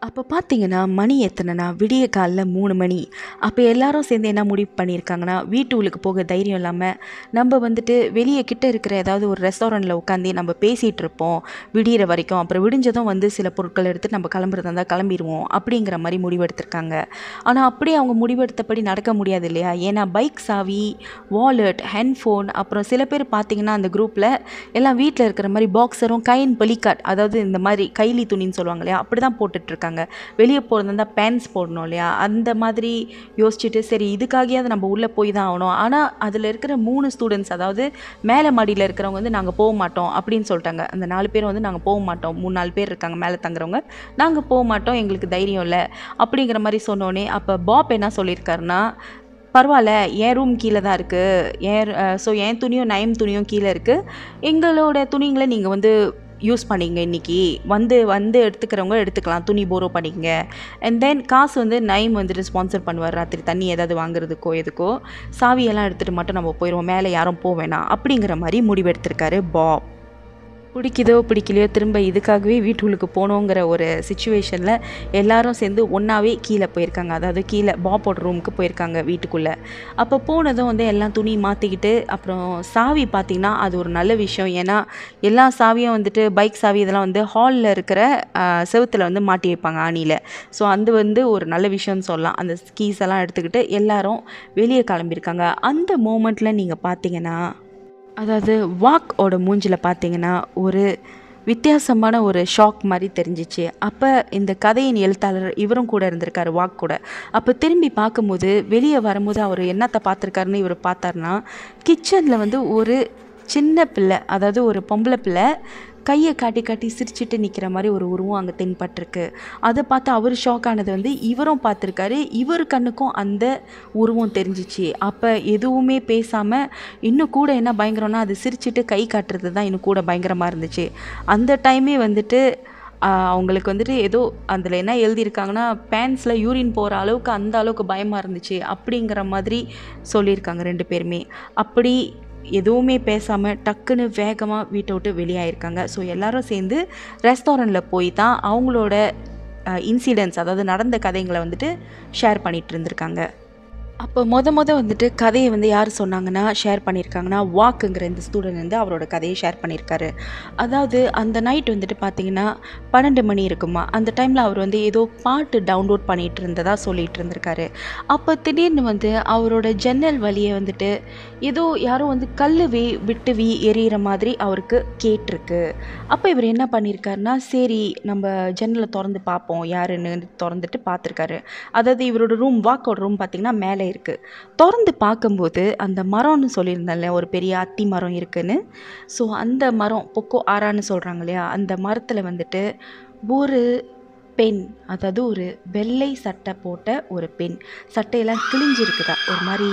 அப்போ பார்த்தீங்கன்னா மணி எத்தனைனா விடிய காலைல மூணு மணி அப்போ எல்லாரும் சேர்ந்து என்ன முடிவு பண்ணியிருக்காங்கன்னா வீட்டுக்குள்ளுக்கு போக தைரியம் இல்லாமல் நம்ம வந்துட்டு வெளியே கிட்ட இருக்கிற ஏதாவது ஒரு ரெஸ்டாரண்ட்டில் உட்காந்து நம்ம பேசிகிட்டு இருப்போம் விடிகிற வரைக்கும் அப்புறம் விடிஞ்சதும் வந்து சில பொருட்கள் எடுத்து நம்ம கிளம்புறதா இருந்தால் கிளம்பிடுவோம் அப்படிங்கிற மாதிரி முடிவெடுத்திருக்காங்க ஆனால் அப்படியே அவங்க முடிவெடுத்தபடி நடக்க முடியாது இல்லையா ஏன்னா பைக் சாவி வாலெட் ஹெட்ஃபோன் அப்புறம் சில பேர் பார்த்தீங்கன்னா அந்த குரூப்பில் எல்லாம் வீட்டில் இருக்கிற மாதிரி பாக்ஸரும் கைன் பெலிகாட் அதாவது இந்த மாதிரி கைலி துணின்னு சொல்லுவாங்க இல்லையா அப்படி தான் போட்டுட்ருக்காங்க வெளியே போகிறது இருந்தால் பேண்ட்ஸ் போடணும் இல்லையா அந்த மாதிரி யோசிச்சுட்டு சரி இதுக்காகயாவது நம்ம உள்ளே போய் தான் ஆகணும் ஆனால் அதில் இருக்கிற மூணு ஸ்டூடெண்ட்ஸ் அதாவது மேலே மாடியில் இருக்கிறவங்க வந்து நாங்கள் போக மாட்டோம் அப்படின்னு சொல்லிட்டாங்க அந்த நாலு பேர் வந்து நாங்கள் போக மாட்டோம் மூணு நாலு பேர் இருக்காங்க மேலே தங்குறவங்க நாங்கள் போக மாட்டோம் எங்களுக்கு தைரியம் இல்லை அப்படிங்கிற மாதிரி சொன்னோன்னே அப்போ பாப் என்ன சொல்லியிருக்காருன்னா பரவாயில்ல என் ரூம் கீழே தான் இருக்குது என் ஸோ என் துணியும் நயம் துணியும் கீழே இருக்குது எங்களோட துணிங்களை நீங்கள் வந்து யூஸ் பண்ணிங்க இன்றைக்கி வந்து வந்து எடுத்துக்கிறவங்க எடுத்துக்கலாம் துணி போரோ பண்ணிக்கங்க அண்ட் தென் காசு வந்து நைம் வந்துட்டு ஸ்பான்சர் பண்ணுவார் ராத்திரி தண்ணி ஏதாவது வாங்குறதுக்கோ எதுக்கோ சாவியெல்லாம் எடுத்துகிட்டு மட்டும் நம்ம போயிடுவோம் மேலே யாரும் போக வேணாம் அப்படிங்கிற மாதிரி முடிவெடுத்திருக்காரு பாப் பிடிக்குதோ பிடிக்கலையோ திரும்ப இதுக்காகவே வீட்டுக்குள்ளுக்கு போகணுங்கிற ஒரு சுச்சுவேஷனில் எல்லாரும் சேர்ந்து ஒன்றாவே கீழே போயிருக்காங்க அதாவது கீழே பாப்போட ரூமுக்கு போயிருக்காங்க வீட்டுக்குள்ளே அப்போ போனதும் வந்து எல்லாம் துணி மாற்றிக்கிட்டு அப்புறம் சாவி பார்த்திங்கன்னா அது ஒரு நல்ல விஷயம் ஏன்னா எல்லா சாவியும் வந்துட்டு பைக் சாவி இதெல்லாம் வந்து ஹாலில் இருக்கிற செவுத்தில் வந்து மாட்டி வைப்பாங்க ஆணியில் ஸோ அது வந்து ஒரு நல்ல விஷயம்னு சொல்லலாம் அந்த கீஸ் எல்லாம் எடுத்துக்கிட்டு எல்லாரும் வெளியே கிளம்பியிருக்காங்க அந்த மூமெண்ட்டில் நீங்கள் பார்த்தீங்கன்னா அதாவது வாக்கோட மூஞ்சில் பார்த்தீங்கன்னா ஒரு வித்தியாசமான ஒரு ஷாக் மாதிரி தெரிஞ்சிச்சு அப்போ இந்த கதையின் எழுத்தாளர் இவரும் கூட இருந்திருக்காரு வாக் கூட அப்போ திரும்பி பார்க்கும்போது வெளியே வரும்போது அவர் என்னத்தை பார்த்துருக்காருன்னு இவர் பார்த்தாருன்னா கிச்சனில் வந்து ஒரு சின்ன பிள்ளை அதாவது ஒரு பொம்பளை பிள்ளை கையை காட்டி காட்டி சிரிச்சிட்டு நிற்கிற மாதிரி ஒரு உருவம் அங்கே தென்பட்டிருக்கு அதை பார்த்து அவர் ஷாக் ஆனது வந்து இவரும் பார்த்துருக்காரு இவர் கண்ணுக்கும் அந்த உருவம் தெரிஞ்சிச்சு அப்போ எதுவுமே பேசாமல் இன்னும் கூட என்ன பயங்கரம்னா அது சிரிச்சிட்டு கை காட்டுறது தான் இன்னும் கூட பயங்கரமாக இருந்துச்சு அந்த டைமே வந்துட்டு ஆஹ் அவங்களுக்கு வந்துட்டு ஏதோ அதில் என்ன எழுதியிருக்காங்கன்னா பேண்ட்ஸில் யூரின் போகிற அளவுக்கு அந்த அளவுக்கு பயமாக இருந்துச்சு அப்படிங்கிற மாதிரி சொல்லியிருக்காங்க ரெண்டு பேருமே அப்படி எதுவுமே பேசாமல் டக்குன்னு வேகமாக வீட்டை விட்டு வெளியாயிருக்காங்க ஸோ எல்லாரும் சேர்ந்து ரெஸ்டாரண்ட்டில் போய் தான் அவங்களோட இன்சிடென்ட்ஸ் அதாவது நடந்த கதைங்களை வந்துட்டு ஷேர் பண்ணிகிட்டு இருந்திருக்காங்க அப்போ மொத மொத வந்துட்டு கதையை வந்து யார் சொன்னாங்கன்னா ஷேர் பண்ணியிருக்காங்கன்னா வாக்குங்கிற இந்த ஸ்டூடெண்ட் வந்து அவரோட கதையை ஷேர் பண்ணியிருக்காரு அதாவது அந்த நைட் வந்துட்டு பார்த்தீங்கன்னா பன்னெண்டு மணி இருக்குமா அந்த டைமில் அவர் வந்து ஏதோ பாட்டு டவுன்லோட் பண்ணிகிட்டு இருந்ததா சொல்லிட்டு இருந்திருக்காரு அப்போ திடீர்னு வந்து அவரோட ஜன்னல் வழியை வந்துட்டு ஏதோ யாரோ வந்து கல் வி விட்டு வி எரியிற மாதிரி அவருக்கு கேட்டிருக்கு அப்போ இவர் என்ன பண்ணியிருக்காருன்னா சரி நம்ம ஜன்னலை திறந்து பார்ப்போம் யாருன்னு திறந்துட்டு பார்த்துருக்காரு அதாவது இவரோட ரூம் வாக்கோட ரூம் பார்த்தீங்கன்னா மேலே இருக்குது திறந்து பார்க்கும்போது அந்த மரம்னு சொல்லியிருந்தேன்ல ஒரு பெரிய அத்தி மரம் இருக்குன்னு ஸோ அந்த மரம் பொக்கோ ஆறான்னு சொல்கிறாங்க இல்லையா அந்த மரத்தில் வந்துட்டு ஒரு பெண் அதாவது ஒரு வெள்ளை சட்டை போட்ட ஒரு பெண் சட்டையெல்லாம் கிழிஞ்சிருக்குதா ஒரு மாதிரி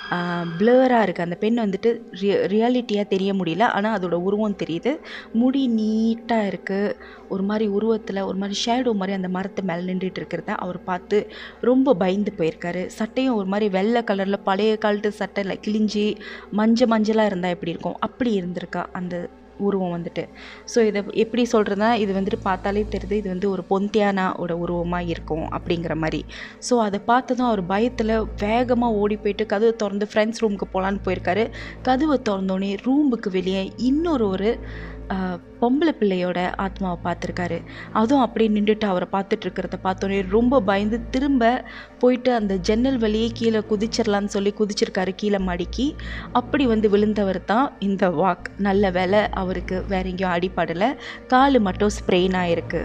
ப்ளராக இருக்குது அந்த பெண் வந்துட்டு ரிய ரியாலிட்டியாக தெரிய முடியல ஆனால் அதோட உருவம் தெரியுது முடி நீட்டாக இருக்குது ஒரு மாதிரி உருவத்தில் ஒரு மாதிரி ஷேடோ மாதிரி அந்த மரத்து மேலே நின்றுட்டு இருக்கிறத அவர் பார்த்து ரொம்ப பயந்து போயிருக்காரு சட்டையும் ஒரு மாதிரி வெள்ளை கலரில் பழைய காலத்து சட்டையில் கிழிஞ்சி மஞ்சள் மஞ்சளாக இருந்தால் எப்படி இருக்கும் அப்படி இருந்திருக்கா அந்த உருவம் வந்துட்டு ஸோ இதை எப்படி சொல்கிறதுனா இது வந்துட்டு பார்த்தாலே தெரியுது இது வந்து ஒரு பொந்தியானாவோட உருவமாக இருக்கும் அப்படிங்கிற மாதிரி ஸோ அதை பார்த்ததும் அவர் பயத்தில் வேகமாக ஓடி போயிட்டு கதவை திறந்து ஃப்ரெண்ட்ஸ் ரூமுக்கு போகலான்னு போயிருக்காரு கதவை திறந்தோடனே ரூமுக்கு வெளியே இன்னொரு ஒரு ஆஹ், பொம்பளை பிள்ளையோட ஆத்மாவை பார்த்துருக்காரு அதுவும் அப்படியே நின்றுட்டு அவரை பார்த்துட்டு இருக்கிறத பார்த்தோன்னே ரொம்ப பயந்து திரும்ப போயிட்டு அந்த ஜன்னல் வழியே கீழே குதிச்சிடலான்னு சொல்லி குதிச்சிருக்காரு கீழே மாடிக்கு அப்படி வந்து விழுந்தவர் தான் இந்த வாக் நல்ல வேலை அவருக்கு வேற எங்கேயும் அடிப்படலை காலு மட்டும் ஸ்ப்ரெயின் ஆயிருக்கு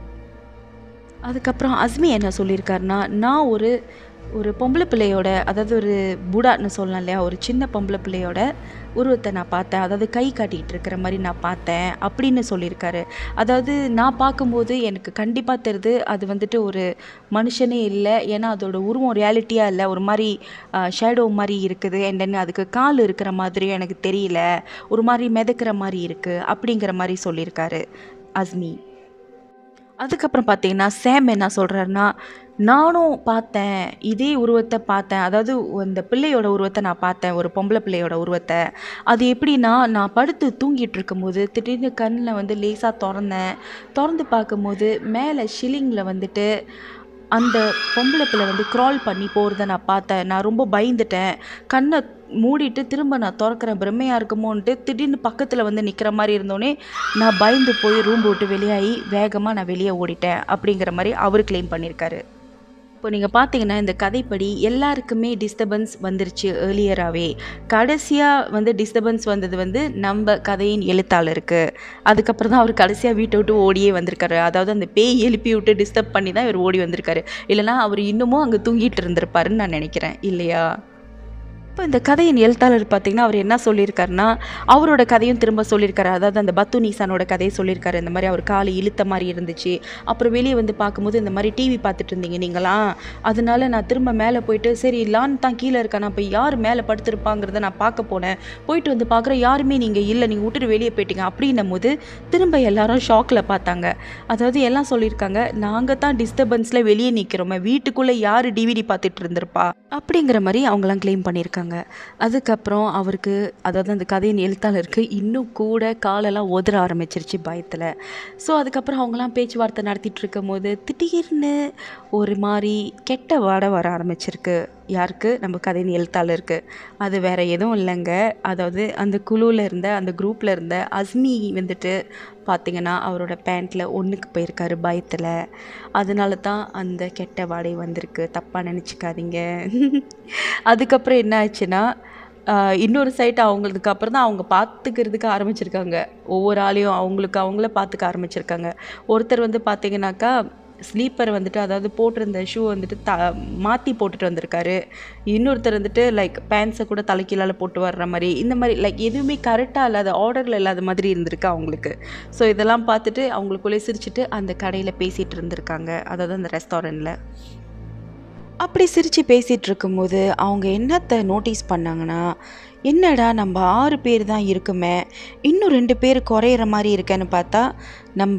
அதுக்கப்புறம் அஸ்மி என்ன சொல்லியிருக்காருன்னா நான் ஒரு ஒரு பொம்பளை பிள்ளையோட அதாவது ஒரு புடான்னு சொல்லலாம் இல்லையா ஒரு சின்ன பொம்பளை பிள்ளையோட உருவத்தை நான் பார்த்தேன் அதாவது கை காட்டிகிட்டு இருக்கிற மாதிரி நான் பார்த்தேன் அப்படின்னு சொல்லியிருக்காரு அதாவது நான் பார்க்கும்போது எனக்கு கண்டிப்பாக தெரியுது அது வந்துட்டு ஒரு மனுஷனே இல்லை ஏன்னா அதோட உருவம் ரியாலிட்டியாக இல்லை ஒரு மாதிரி ஷேடோ மாதிரி இருக்குது அண்ட் தென் அதுக்கு கால் இருக்கிற மாதிரியும் எனக்கு தெரியல ஒரு மாதிரி மிதக்கிற மாதிரி இருக்குது அப்படிங்கிற மாதிரி சொல்லியிருக்காரு அஸ்மி அதுக்கப்புறம் பார்த்தீங்கன்னா சேம் என்ன சொல்கிறாருன்னா நானும் பார்த்தேன் இதே உருவத்தை பார்த்தேன் அதாவது அந்த பிள்ளையோட உருவத்தை நான் பார்த்தேன் ஒரு பொம்பளை பிள்ளையோட உருவத்தை அது எப்படின்னா நான் படுத்து தூங்கிட்டு இருக்கும்போது திடீர்னு கண்ணில் வந்து லேசாக திறந்தேன் திறந்து பார்க்கும்போது மேலே ஷில்லிங்கில் வந்துட்டு அந்த பொம்பளை பிள்ளை வந்து க்ரால் பண்ணி போகிறத நான் பார்த்தேன் நான் ரொம்ப பயந்துட்டேன் கண்ணை மூடிட்டு திரும்ப நான் திறக்கிறேன் பிரம்மையாக இருக்குமோன்ட்டு திடீர்னு பக்கத்தில் வந்து நிற்கிற மாதிரி இருந்தோடனே நான் பயந்து போய் ரூம் விட்டு வெளியாகி வேகமாக நான் வெளியே ஓடிட்டேன் அப்படிங்கிற மாதிரி அவர் க்ளைம் பண்ணியிருக்காரு இப்போ நீங்கள் பார்த்தீங்கன்னா இந்த கதைப்படி எல்லாருக்குமே டிஸ்டர்பன்ஸ் வந்துருச்சு ஏர்லியராகவே கடைசியாக வந்து டிஸ்டர்பன்ஸ் வந்தது வந்து நம்ம கதையின் எழுத்தாளருக்கு அதுக்கப்புறம் தான் அவர் கடைசியாக வீட்டை விட்டு ஓடியே வந்திருக்காரு அதாவது அந்த பேய் எழுப்பி விட்டு டிஸ்டர்ப் பண்ணி தான் இவர் ஓடி வந்திருக்காரு இல்லைனா அவர் இன்னமும் அங்கே தூங்கிட்டு இருந்திருப்பாருன்னு நான் நினைக்கிறேன் இல்லையா இப்போ இந்த கதையின் எழுத்தாளர் பார்த்தீங்கன்னா அவர் என்ன சொல்லியிருக்காருன்னா அவரோட கதையும் திரும்ப சொல்லியிருக்காரு அதாவது அந்த பத்து நீசானோட கதையை சொல்லியிருக்காரு இந்த மாதிரி அவர் காலை இழுத்த மாதிரி இருந்துச்சு அப்புறம் வெளியே வந்து பார்க்கும்போது இந்த மாதிரி டிவி பார்த்துட்டு இருந்தீங்க நீங்களாம் அதனால நான் திரும்ப மேலே போயிட்டு சரி லான் தான் கீழே இருக்கா நான் இப்போ யார் மேலே படுத்திருப்பாங்கிறத நான் பார்க்க போனேன் போயிட்டு வந்து பார்க்குற யாருமே நீங்கள் இல்லை நீங்கள் விட்டுட்டு வெளியே போயிட்டீங்க அப்படின்னும் போது திரும்ப எல்லாரும் ஷாக்கில் பார்த்தாங்க அதாவது எல்லாம் சொல்லியிருக்காங்க நாங்கள் தான் டிஸ்டர்பன்ஸில் வெளியே நிற்கிறோமே வீட்டுக்குள்ளே யார் டிவிடி பார்த்துட்டு இருந்திருப்பா அப்படிங்கிற மாதிரி அவங்களாம் க்ளைம் பண்ணியிருக்காங்க அதுக்கப்புறம் அவருக்கு அதாவது அந்த கதையின் எழுத்தாளருக்கு இன்னும் கூட காலெல்லாம் உதற ஆரம்பிச்சிருச்சு பயத்தில் ஸோ அதுக்கப்புறம் அவங்களாம் பேச்சுவார்த்தை நடத்திட்டு இருக்கும் போது திடீர்னு ஒரு மாதிரி கெட்ட வாடை வர ஆரம்பிச்சிருக்கு யாருக்கு நம்ம கதையின் எழுத்தாளருக்கு அது வேற எதுவும் இல்லைங்க அதாவது அந்த குழுவில் இருந்த அந்த குரூப்பில் இருந்த அஸ்மி வந்துட்டு பார்த்தீங்கன்னா அவரோட பேண்ட்டில் ஒன்றுக்கு போயிருக்காரு பயத்தில் அதனால தான் அந்த கெட்ட வாடை வந்திருக்கு தப்பாக நினச்சிக்காதீங்க அதுக்கப்புறம் என்ன ஆச்சுன்னா ஆஹ் இன்னொரு சைட் அவங்களுக்கு அப்புறம் தான் அவங்க பார்த்துக்கிறதுக்கு ஆரம்பிச்சிருக்காங்க ஒவ்வொரு ஆளையும் அவங்களுக்கு அவங்கள பார்த்துக்க ஆரம்பிச்சிருக்காங்க ஒருத்தர் வந்து பார்த்தீங்கன்னாக்கா ஸ்லீப்பர் வந்துட்டு அதாவது போட்டிருந்த ஷூ வந்துட்டு த மாற்றி போட்டுட்டு வந்திருக்காரு இன்னொருத்தர் வந்துட்டு லைக் பேண்ட்ஸை கூட தலைக்கீழால போட்டு வர்ற மாதிரி இந்த மாதிரி லைக் எதுவுமே கரெக்டாக இல்லாத ஆர்டரில் இல்லாத மாதிரி இருந்திருக்கு அவங்களுக்கு ஸோ இதெல்லாம் பார்த்துட்டு அவங்களுக்குள்ளே சிரிச்சிட்டு அந்த கடையில் பேசிகிட்டு இருந்திருக்காங்க அதாவது அந்த ரெஸ்டாரண்ட்டில் அப்படி சிரித்து பேசிகிட்டு இருக்கும்போது அவங்க என்னத்தை நோட்டீஸ் பண்ணாங்கன்னா என்னடா நம்ம ஆறு பேர் தான் இருக்குமே இன்னும் ரெண்டு பேர் குறையிற மாதிரி இருக்கேன்னு பார்த்தா நம்ம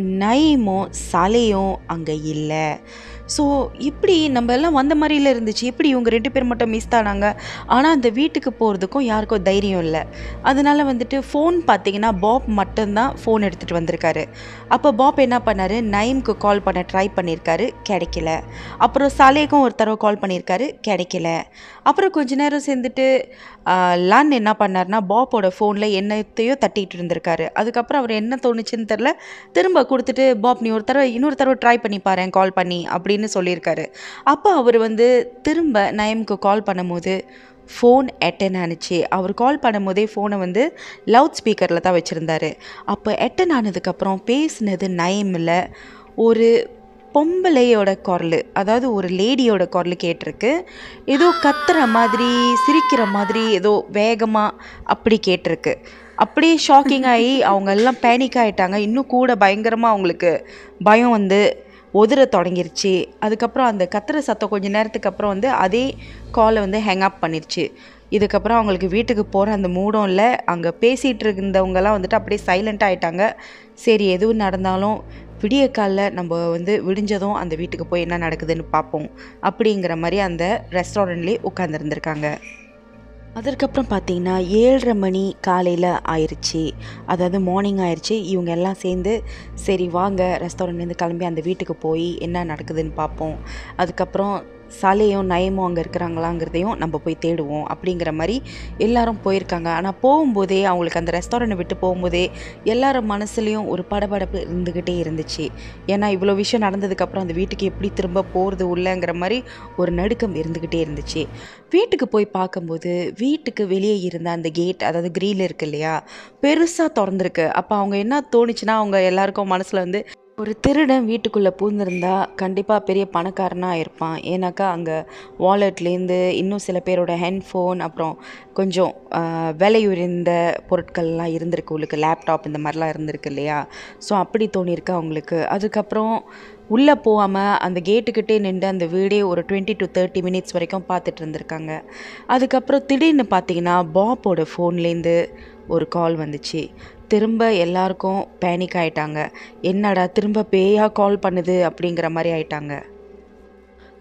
நயமும் சலையும் அங்கே இல்லை ஸோ இப்படி நம்ம எல்லாம் வந்த மாதிரில இருந்துச்சு எப்படி இவங்க ரெண்டு பேர் மட்டும் மிஸ் ஆனாங்க ஆனால் அந்த வீட்டுக்கு போகிறதுக்கும் யாருக்கும் தைரியம் இல்லை அதனால வந்துட்டு ஃபோன் பார்த்தீங்கன்னா பாப் மட்டும்தான் ஃபோன் எடுத்துகிட்டு வந்திருக்காரு அப்போ பாப் என்ன பண்ணாரு நயம்க்கு கால் பண்ண ட்ரை பண்ணியிருக்காரு கிடைக்கல அப்புறம் சாலேக்கும் ஒரு தடவை கால் பண்ணியிருக்காரு கிடைக்கல அப்புறம் கொஞ்ச நேரம் சேர்ந்துட்டு ஆஹ், லன் என்ன பண்ணாருன்னா பாப்போட ஃபோனில் என்னத்தையோ தட்டிட்டு இருந்திருக்காரு அதுக்கப்புறம் அவர் என்ன தோணுச்சுன்னு தெரில திரும்ப கொடுத்துட்டு பாப் நீ ஒரு தடவை இன்னொரு தடவை ட்ரை பண்ணி பாரு கால் பண்ணி அப்படின்னு சொல்லியிருக்காரு அப்போ அவர் வந்து திரும்ப நயம்க்கு கால் பண்ணும்போது ஃபோன் அட்டன் ஆனுச்சு அவர் கால் பண்ணும்போதே ஃபோனை வந்து லவுட் ஸ்பீக்கரில் தான் வச்சுருந்தாரு அப்போ அட்டன் ஆனதுக்கப்புறம் பேசினது நயமில் ஒரு பொம்பளையோட குரல் அதாவது ஒரு லேடியோட குரல் கேட்டிருக்கு ஏதோ கத்துற மாதிரி சிரிக்கிற மாதிரி ஏதோ வேகமாக அப்படி கேட்டிருக்கு அப்படியே ஷாக்கிங் ஆகி அவங்க எல்லாம் பேனிக் ஆகிட்டாங்க இன்னும் கூட பயங்கரமாக அவங்களுக்கு பயம் வந்து உதிர தொடங்கிருச்சு அதுக்கப்புறம் அந்த கத்துற சத்தம் கொஞ்ச நேரத்துக்கு அப்புறம் வந்து அதே காலை வந்து ஹேங் அப் பண்ணிருச்சு இதுக்கப்புறம் அவங்களுக்கு வீட்டுக்கு போகிற அந்த மூடும் இல்லை அங்கே பேசிகிட்டு இருந்தவங்கலாம் வந்துட்டு அப்படியே சைலண்ட் ஆயிட்டாங்க சரி எதுவும் நடந்தாலும் விடிய காலில் நம்ம வந்து விடிஞ்சதும் அந்த வீட்டுக்கு போய் என்ன நடக்குதுன்னு பார்ப்போம் அப்படிங்கிற மாதிரி அந்த ரெஸ்டாரண்ட்லேயே உட்காந்துருந்துருக்காங்க அதற்கப்புறம் பார்த்தீங்கன்னா ஏழரை மணி காலையில் ஆயிடுச்சு அதாவது மார்னிங் ஆயிடுச்சு இவங்க எல்லாம் சேர்ந்து சரி வாங்க ரெஸ்டாரண்ட்லேருந்து கிளம்பி அந்த வீட்டுக்கு போய் என்ன நடக்குதுன்னு பார்ப்போம் அதுக்கப்புறம் சாலையும் நயமும் அங்கே இருக்கிறாங்களாங்கிறதையும் நம்ம போய் தேடுவோம் அப்படிங்கிற மாதிரி எல்லாரும் போயிருக்காங்க ஆனால் போகும்போதே அவங்களுக்கு அந்த ரெஸ்டாரண்ட்டை விட்டு போகும்போதே எல்லாரும் மனசுலேயும் ஒரு படபடப்பு இருந்துக்கிட்டே இருந்துச்சு ஏன்னா இவ்வளோ விஷயம் நடந்ததுக்கப்புறம் அந்த வீட்டுக்கு எப்படி திரும்ப போகிறது உள்ளங்கிற மாதிரி ஒரு நடுக்கம் இருந்துக்கிட்டே இருந்துச்சு வீட்டுக்கு போய் பார்க்கும்போது வீட்டுக்கு வெளியே இருந்த அந்த கேட் அதாவது கிரீல் இருக்கு இல்லையா பெருசாக திறந்துருக்கு அப்போ அவங்க என்ன தோணுச்சுன்னா அவங்க எல்லாருக்கும் மனசில் வந்து ஒரு திருடன் வீட்டுக்குள்ளே பூந்திருந்தா கண்டிப்பாக பெரிய பணக்காரனாக இருப்பான் ஏன்னாக்கா அங்கே வாலெட்லேருந்து இன்னும் சில பேரோட ஹெட்ஃபோன் அப்புறம் கொஞ்சம் ஆஹ், விலையுயர்ந்த பொருட்கள்லாம் இருந்திருக்கு உங்களுக்கு லேப்டாப் இந்த மாதிரிலாம் இருந்திருக்கு இல்லையா ஸோ அப்படி தோணியிருக்கு அவங்களுக்கு அதுக்கப்புறம் உள்ளே போகாமல் அந்த கேட்டுக்கிட்டே நின்று அந்த வீடே ஒரு டுவெண்ட்டி டு தேர்ட்டி மினிட்ஸ் வரைக்கும் பார்த்துட்டு இருந்திருக்காங்க அதுக்கப்புறம் திடீர்னு பார்த்தீங்கன்னா பாப்போட ஃபோன்லேருந்து ஒரு கால் வந்துச்சு திரும்ப எல்லாருக்கும் பேனிக் ஆயிட்டாங்க என்னடா திரும்ப பேயா கால் பண்ணுது அப்படிங்கிற மாதிரி ஆயிட்டாங்க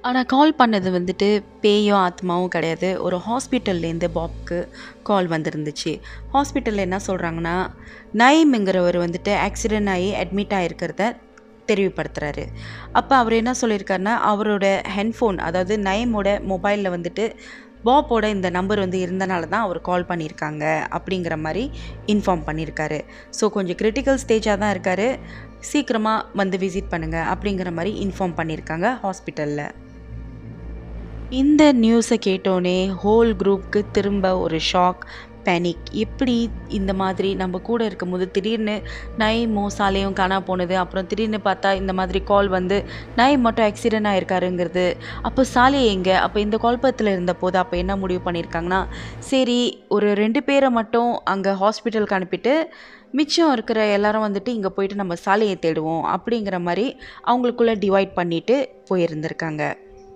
ஆனால் கால் பண்ணது வந்துட்டு பேயும் ஆத்மாவும் கிடையாது ஒரு ஹாஸ்பிட்டல்லேருந்து பாப்க்கு கால் வந்திருந்துச்சு ஹாஸ்பிட்டலில் என்ன சொல்கிறாங்கன்னா நயம்ங்கிறவர் வந்துட்டு ஆக்சிடென்ட் ஆகி அட்மிட் ஆகிருக்கிறத தெரிவுபடுத்துகிறாரு அப்போ அவர் என்ன சொல்லியிருக்காருன்னா அவரோட ஹெட்ஃபோன் அதாவது நயமோட மொபைலில் வந்துட்டு பாப்போட இந்த நம்பர் வந்து இருந்தனால தான் அவர் கால் பண்ணியிருக்காங்க அப்படிங்கிற மாதிரி இன்ஃபார்ம் பண்ணியிருக்காரு ஸோ கொஞ்சம் கிரிட்டிக்கல் ஸ்டேஜாக தான் இருக்கார் சீக்கிரமாக வந்து விசிட் பண்ணுங்கள் அப்படிங்கிற மாதிரி இன்ஃபார்ம் பண்ணியிருக்காங்க ஹாஸ்பிட்டலில் இந்த நியூஸை கேட்டோன்னே ஹோல் குரூப்க்கு திரும்ப ஒரு ஷாக் பேனிக் எப்படி இந்த மாதிரி நம்ம கூட இருக்கும்போது திடீர்னு நயமோ சாலையும் காணா போனது அப்புறம் திடீர்னு பார்த்தா இந்த மாதிரி கால் வந்து நயம் மட்டும் ஆக்சிடென்ட் ஆயிருக்காருங்கிறது அப்போ சாலை எங்கே அப்போ இந்த குழப்பத்தில் இருந்த போது அப்போ என்ன முடிவு பண்ணியிருக்காங்கன்னா சரி ஒரு ரெண்டு பேரை மட்டும் அங்கே ஹாஸ்பிட்டலுக்கு அனுப்பிட்டு மிச்சம் இருக்கிற எல்லாரும் வந்துட்டு இங்கே போயிட்டு நம்ம சாலையை தேடுவோம் அப்படிங்கிற மாதிரி அவங்களுக்குள்ளே டிவைட் பண்ணிட்டு போயிருந்திருக்காங்க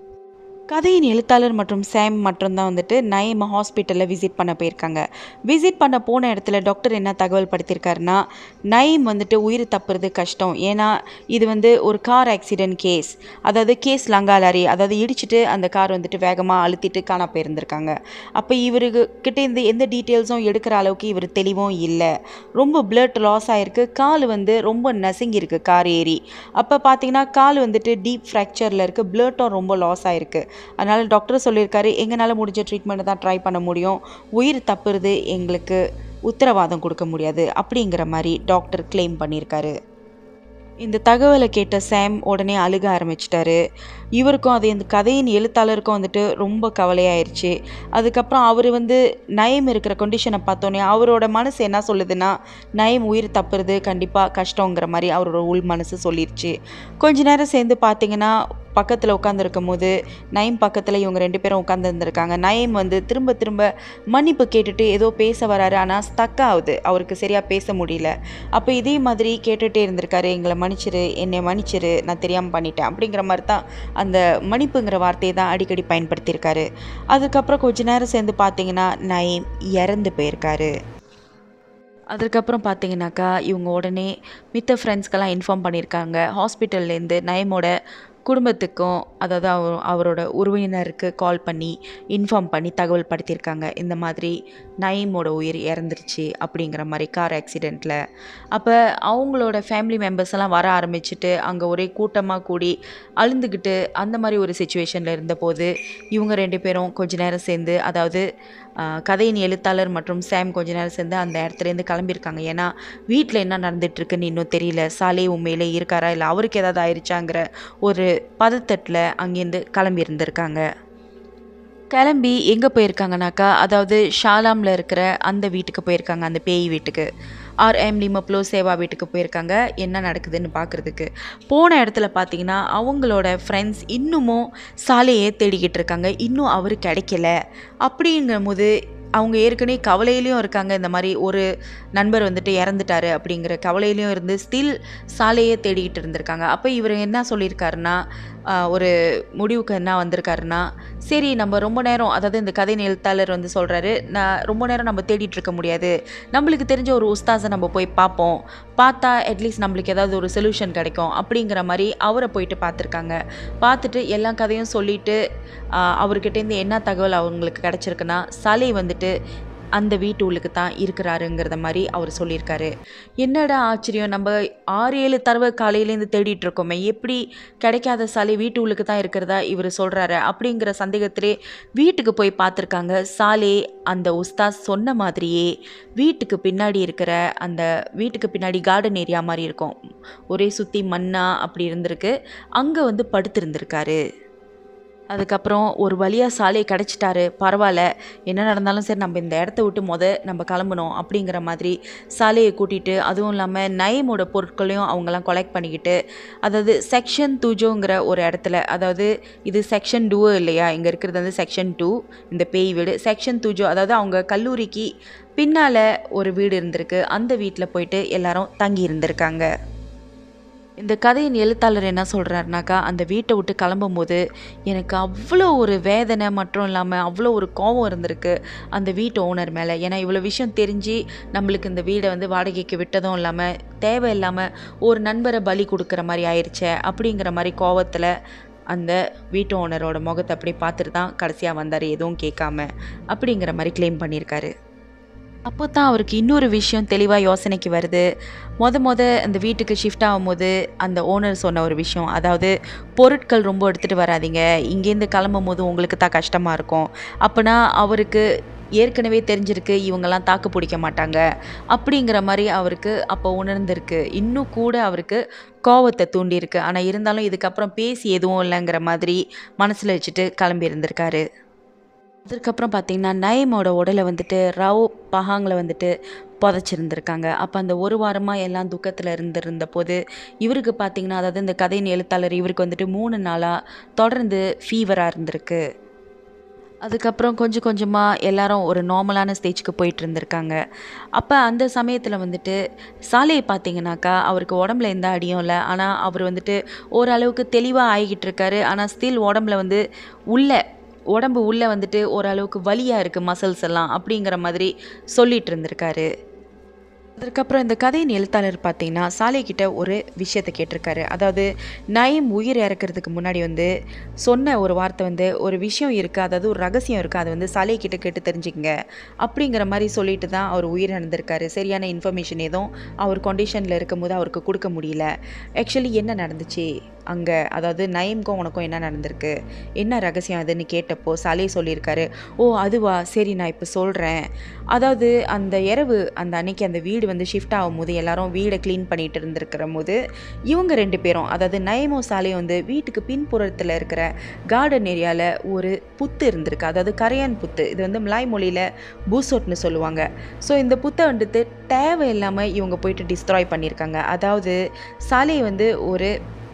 கதையின் எழுத்தாளர் மற்றும் சாம் மட்டும்தான் வந்துட்டு நயம் ஹாஸ்பிட்டலில் விசிட் பண்ண போயிருக்காங்க விசிட் பண்ண போன இடத்துல டாக்டர் என்ன தகவல் படுத்தியிருக்காருன்னா நயம் வந்துட்டு உயிர் தப்புறது கஷ்டம் ஏன்னா இது வந்து ஒரு கார் ஆக்சிடென்ட் கேஸ் அதாவது கேஸ் லங்காலாரி அதாவது இடிச்சிட்டு அந்த கார் வந்துட்டு வேகமாக அழுத்திட்டு காணா போயிருந்திருக்காங்க அப்போ இவருக்கு கிட்ட இருந்து எந்த டீட்டெயில்ஸும் எடுக்கிற அளவுக்கு இவர் தெளிவும் இல்லை ரொம்ப பிளட் லாஸ் ஆகிருக்கு கால் வந்து ரொம்ப நசுங்கியிருக்கு கார் ஏறி அப்போ பார்த்தீங்கன்னா கால் வந்துட்டு டீப் ஃப்ராக்சரில் இருக்குது பிளட்டும் ரொம்ப லாஸ் ஆகிருக்கு அதனால் டாக்டர் சொல்லியிருக்காரு எங்களால் முடிஞ்ச ட்ரீட்மெண்ட்டை தான் ட்ரை பண்ண முடியும் உயிர் தப்புறது எங்களுக்கு உத்தரவாதம் கொடுக்க முடியாது அப்படிங்கிற மாதிரி டாக்டர் கிளைம் பண்ணியிருக்காரு இந்த தகவலை கேட்ட சாம் உடனே அழுக ஆரம்பிச்சிட்டாரு இவருக்கும் அது இந்த கதையின் எழுத்தாளருக்கும் வந்துட்டு ரொம்ப கவலையாயிருச்சு அதுக்கப்புறம் அவர் வந்து நயம் இருக்கிற கொண்டிஷனை பார்த்தோன்னே அவரோட மனசு என்ன சொல்லுதுன்னா நயம் உயிர் தப்புறது கண்டிப்பாக கஷ்டங்கிற மாதிரி அவரோட உள் மனசு சொல்லிருச்சு கொஞ்ச நேரம் சேர்ந்து பார்த்தீங்கன்னா பக்கத்தில் உட்காந்துருக்கும் போது நயம் பக்கத்தில் இவங்க ரெண்டு பேரும் உட்காந்துருந்துருக்காங்க நயம் வந்து திரும்ப திரும்ப மன்னிப்பு கேட்டுட்டு ஏதோ பேச வராரு ஆனால் ஸ்டக் ஆகுது அவருக்கு சரியாக பேச முடியல அப்போ இதே மாதிரி கேட்டுகிட்டே இருந்திருக்காரு எங்களை மன்னிச்சிரு என்னை மன்னிச்சிரு நான் தெரியாமல் பண்ணிட்டேன் அப்படிங்கிற மாதிரி தான் அந்த மன்னிப்புங்கிற வார்த்தையை தான் அடிக்கடி பயன்படுத்தியிருக்காரு அதுக்கப்புறம் கொஞ்ச நேரம் சேர்ந்து பார்த்தீங்கன்னா நயம் இறந்து போயிருக்காரு அதுக்கப்புறம் பார்த்தீங்கன்னாக்கா இவங்க உடனே மித்த ஃப்ரெண்ட்ஸ்க்கெல்லாம் இன்ஃபார்ம் பண்ணியிருக்காங்க ஹாஸ்பிட்டல்லேருந்து நயமோட குடும்பத்துக்கும் அதாவது அவர் அவரோட உறவினருக்கு கால் பண்ணி இன்ஃபார்ம் பண்ணி தகவல் படுத்தியிருக்காங்க இந்த மாதிரி நயீமோட உயிர் இறந்துருச்சு அப்படிங்கிற மாதிரி கார் ஆக்சிடெண்ட்டில் அப்போ அவங்களோட ஃபேமிலி மெம்பர்ஸ் எல்லாம் வர ஆரம்பிச்சுட்டு அங்கே ஒரே கூட்டமாக கூடி அழுந்துக்கிட்டு அந்த மாதிரி ஒரு சுச்சுவேஷனில் இருந்தபோது இவங்க ரெண்டு பேரும் கொஞ்ச நேரம் சேர்ந்து அதாவது ஆஹ், கதையின் எழுத்தாளர் மற்றும் சாம் கொஞ்ச நேரம் சேர்ந்து அந்த இடத்துலேருந்து கிளம்பியிருக்காங்க ஏன்னா வீட்டில் என்ன நடந்துட்டுருக்குன்னு இன்னும் தெரியல சாலே உண்மையிலே இருக்காரா இல்லை அவருக்கு ஏதாவது ஆயிடுச்சாங்கிற ஒரு பதத்தட்டில் அங்கேருந்து கிளம்பி இருந்திருக்காங்க கிளம்பி எங்கே போயிருக்காங்கனாக்கா அதாவது ஷாலாமில் இருக்கிற அந்த வீட்டுக்கு போயிருக்காங்க அந்த பேய் வீட்டுக்கு ஆர்எம் லிமப்ளோ சேவா வீட்டுக்கு போயிருக்காங்க என்ன நடக்குதுன்னு பார்க்குறதுக்கு போன இடத்துல பார்த்தீங்கன்னா அவங்களோட ஃப்ரெண்ட்ஸ் இன்னமும் சாலையே தேடிக்கிட்டு இருக்காங்க இன்னும் அவர் கிடைக்கல அப்படிங்கும்போது அவங்க ஏற்கனவே கவலையிலையும் இருக்காங்க இந்த மாதிரி ஒரு நண்பர் வந்துட்டு இறந்துட்டாரு அப்படிங்கிற கவலையிலையும் இருந்து ஸ்டில் சாலையே தேடிக்கிட்டு இருந்திருக்காங்க அப்போ இவர் என்ன சொல்லியிருக்காருன்னா ஆஹ், ஒரு முடிவுக்கு என்ன வந்திருக்காருன்னா சரி நம்ம ரொம்ப நேரம் அதாவது இந்த கதை எழுத்தாளர் வந்து சொல்கிறாரு நான் ரொம்ப நேரம் நம்ம தேடிட்டு இருக்க முடியாது நம்மளுக்கு தெரிஞ்ச ஒரு உஸ்தாஸை நம்ம போய் பார்ப்போம் பார்த்தா அட்லீஸ்ட் நம்மளுக்கு ஏதாவது ஒரு சொல்யூஷன் கிடைக்கும் அப்படிங்கிற மாதிரி அவரை போயிட்டு பார்த்துருக்காங்க பார்த்துட்டு எல்லா கதையும் சொல்லிட்டு ஆஹ், அவர்கிட்டேருந்து என்ன தகவல் அவங்களுக்கு கிடச்சிருக்குன்னா சலை வந்துட்டு அந்த வீட்டு உள்ளுக்கு தான் இருக்கிறாருங்கிறத மாதிரி அவர் சொல்லியிருக்காரு என்னடா ஆச்சரியம் நம்ம ஆறு ஏழு தடவை காலையிலேருந்து தேடிட்டு இருக்கோமே எப்படி கிடைக்காத சாலை வீட்டு உள்ளுக்கு தான் இருக்கிறதா இவர் சொல்கிறாரு அப்படிங்கிற சந்தேகத்திலே வீட்டுக்கு போய் பார்த்துருக்காங்க சாலே அந்த உஸ்தாஸ் சொன்ன மாதிரியே வீட்டுக்கு பின்னாடி இருக்கிற அந்த வீட்டுக்கு பின்னாடி கார்டன் ஏரியா மாதிரி இருக்கும் ஒரே சுற்றி மண்ணா அப்படி இருந்திருக்கு அங்கே வந்து படுத்திருந்திருக்காரு அதுக்கப்புறம் ஒரு வழியாக சாலை கிடச்சிட்டாரு பரவாயில்ல என்ன நடந்தாலும் சரி நம்ம இந்த இடத்த விட்டு முத நம்ம கிளம்பணும் அப்படிங்கிற மாதிரி சாலையை கூட்டிகிட்டு அதுவும் இல்லாமல் நயமோட பொருட்களையும் அவங்கெல்லாம் கொலெக்ட் பண்ணிக்கிட்டு அதாவது செக்ஷன் துஜோங்கிற ஒரு இடத்துல அதாவது இது செக்ஷன் டூ இல்லையா இங்கே இருக்கிறது வந்து செக்ஷன் டூ இந்த பேய் வீடு செக்ஷன் துஜோ அதாவது அவங்க கல்லூரிக்கு பின்னால் ஒரு வீடு இருந்திருக்கு அந்த வீட்டில் போயிட்டு எல்லாரும் தங்கி இருந்திருக்காங்க இந்த கதையின் எழுத்தாளர் என்ன சொல்கிறாருனாக்கா அந்த வீட்டை விட்டு கிளம்பும்போது எனக்கு அவ்வளோ ஒரு வேதனை மற்றும் இல்லாமல் அவ்வளோ ஒரு கோபம் இருந்திருக்கு அந்த வீட்டு ஓனர் மேலே ஏன்னா இவ்வளோ விஷயம் தெரிஞ்சு நம்மளுக்கு இந்த வீடை வந்து வாடகைக்கு விட்டதும் இல்லாமல் தேவையில்லாமல் ஒரு நண்பரை பலி கொடுக்குற மாதிரி ஆயிடுச்சே அப்படிங்கிற மாதிரி கோவத்தில் அந்த வீட்டு ஓனரோட முகத்தை அப்படி பார்த்துட்டு தான் கடைசியாக வந்தார் எதுவும் கேட்காம அப்படிங்கிற மாதிரி க்ளைம் பண்ணியிருக்காரு அப்போ தான் அவருக்கு இன்னொரு விஷயம் தெளிவாக யோசனைக்கு வருது மொத மொத அந்த வீட்டுக்கு ஷிஃப்ட் ஆகும்போது அந்த ஓனர் சொன்ன ஒரு விஷயம் அதாவது பொருட்கள் ரொம்ப எடுத்துகிட்டு வராதீங்க இங்கேருந்து கிளம்பும் போது உங்களுக்கு தான் கஷ்டமாக இருக்கும் அப்போனா அவருக்கு ஏற்கனவே தெரிஞ்சிருக்கு இவங்கெல்லாம் தாக்கு பிடிக்க மாட்டாங்க அப்படிங்கிற மாதிரி அவருக்கு அப்போ உணர்ந்திருக்கு இன்னும் கூட அவருக்கு கோவத்தை தூண்டியிருக்கு ஆனால் இருந்தாலும் இதுக்கப்புறம் பேசி எதுவும் இல்லைங்கிற மாதிரி மனசில் வச்சுட்டு கிளம்பி இருந்திருக்காரு அதுக்கப்புறம் பார்த்தீங்கன்னா நயமோட உடலை வந்துட்டு ரவ் பஹாங்கில் வந்துட்டு புதைச்சிருந்துருக்காங்க அப்போ அந்த ஒரு வாரமாக எல்லாம் துக்கத்தில் இருந்திருந்த போது இவருக்கு பார்த்தீங்கன்னா அதாவது இந்த கதையின் எழுத்தாளர் இவருக்கு வந்துட்டு மூணு நாளாக தொடர்ந்து ஃபீவராக இருந்திருக்கு அதுக்கப்புறம் கொஞ்சம் கொஞ்சமாக எல்லாரும் ஒரு நார்மலான ஸ்டேஜ்க்கு போயிட்டு இருந்திருக்காங்க அப்போ அந்த சமயத்தில் வந்துட்டு சாலையை பார்த்தீங்கன்னாக்கா அவருக்கு உடம்புல எந்த அடியும் இல்லை ஆனால் அவர் வந்துட்டு ஓரளவுக்கு தெளிவாக ஆகிக்கிட்டு இருக்காரு ஆனால் ஸ்டில் உடம்புல வந்து உள்ள உடம்பு உள்ளே வந்துட்டு ஓரளவுக்கு வலியாக இருக்குது மசில்ஸ் எல்லாம் அப்படிங்கிற மாதிரி சொல்லிட்டு இருந்திருக்காரு அதற்கப்புறம் இந்த கதையின் எழுத்தாளர் பார்த்தீங்கன்னா சாலை கிட்ட ஒரு விஷயத்தை கேட்டிருக்காரு அதாவது நயம் உயிர் இறக்கிறதுக்கு முன்னாடி வந்து சொன்ன ஒரு வார்த்தை வந்து ஒரு விஷயம் இருக்குது அதாவது ஒரு ரகசியம் இருக்குது அதை வந்து சாலை கிட்ட கேட்டு தெரிஞ்சுக்கங்க அப்படிங்கிற மாதிரி சொல்லிட்டு தான் அவர் உயிர் இழந்திருக்காரு சரியான இன்ஃபர்மேஷன் எதுவும் அவர் கண்டிஷனில் இருக்கும்போது அவருக்கு கொடுக்க முடியல ஆக்சுவலி என்ன நடந்துச்சு அங்கே அதாவது நயம்க்கும் உனக்கும் என்ன நடந்திருக்கு என்ன ரகசியம் அதுன்னு கேட்டப்போ சாலே சொல்லியிருக்காரு ஓ அதுவா சரி நான் இப்போ சொல்கிறேன் அதாவது அந்த இரவு அந்த அன்னைக்கு அந்த வீடு வந்து ஷிஃப்ட் ஆகும்போது எல்லாரும் வீடை க்ளீன் பண்ணிட்டு இருந்திருக்கிற போது இவங்க ரெண்டு பேரும் அதாவது நயமோ சாலையும் வந்து வீட்டுக்கு பின்புறத்தில் இருக்கிற கார்டன் ஏரியாவில் ஒரு புத்து இருந்திருக்கு அதாவது கரையான் புத்து இது வந்து மலாய் மொழியில் பூசோட்னு சொல்லுவாங்க ஸோ இந்த புத்தை வந்துட்டு தேவையில்லாமல் இவங்க போயிட்டு டிஸ்ட்ராய் பண்ணியிருக்காங்க அதாவது சாலை வந்து ஒரு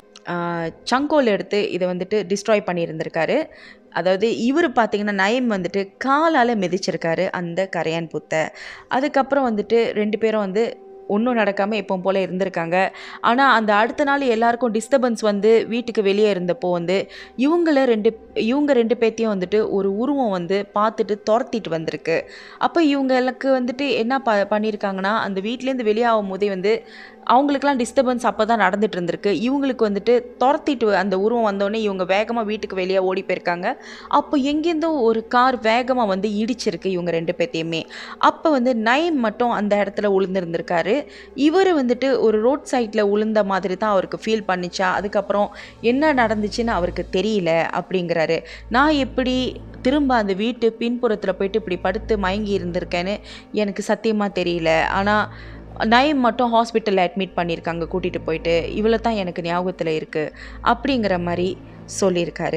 சங்கோல் எடுத்து இதை வந்துட்டு டிஸ்ட்ராய் பண்ணியிருந்திருக்காரு அதாவது இவர் பார்த்தீங்கன்னா நயம் வந்துட்டு காலால் மிதிச்சிருக்காரு அந்த கரையான் புத்தை அதுக்கப்புறம் வந்துட்டு ரெண்டு பேரும் வந்து ஒன்றும் நடக்காமல் எப்பவும் போல் இருந்திருக்காங்க ஆனால் அந்த அடுத்த நாள் எல்லாருக்கும் டிஸ்டர்பன்ஸ் வந்து வீட்டுக்கு வெளியே இருந்தப்போ வந்து இவங்கள ரெண்டு இவங்க ரெண்டு பேர்த்தையும் வந்துட்டு ஒரு உருவம் வந்து பார்த்துட்டு துரத்திட்டு வந்திருக்கு அப்போ இவங்களுக்கு வந்துட்டு என்ன ப பண்ணியிருக்காங்கன்னா அந்த வீட்லேருந்து வெளியாகும் போதே வந்து அவங்களுக்குலாம் டிஸ்டர்பன்ஸ் அப்போ தான் நடந்துட்டு இருந்திருக்கு இவங்களுக்கு வந்துட்டு துரத்திட்டு அந்த உருவம் வந்தோடனே இவங்க வேகமாக வீட்டுக்கு வெளியே ஓடி போயிருக்காங்க அப்போ எங்கேருந்தோ ஒரு கார் வேகமாக வந்து இடிச்சிருக்கு இவங்க ரெண்டு பேர்த்தையுமே அப்போ வந்து நயம் மட்டும் அந்த இடத்துல உளுந்திருந்திருக்காரு இவர் வந்துட்டு ஒரு ரோட் சைடில் உளுந்த மாதிரி தான் அவருக்கு ஃபீல் பண்ணிச்சா அதுக்கப்புறம் என்ன நடந்துச்சுன்னு அவருக்கு தெரியல அப்படிங்கிறாரு நான் எப்படி திரும்ப அந்த வீட்டு பின்புறத்தில் போயிட்டு இப்படி படுத்து மயங்கி இருந்திருக்கேன்னு எனக்கு சத்தியமாக தெரியல ஆனால் நயம் மட்டும் ஹாஸ்பிட்டலில் அட்மிட் பண்ணியிருக்காங்க கூட்டிகிட்டு போயிட்டு இவ்வளோ தான் எனக்கு ஞாபகத்தில் இருக்குது அப்படிங்கிற மாதிரி சொல்லியிருக்காரு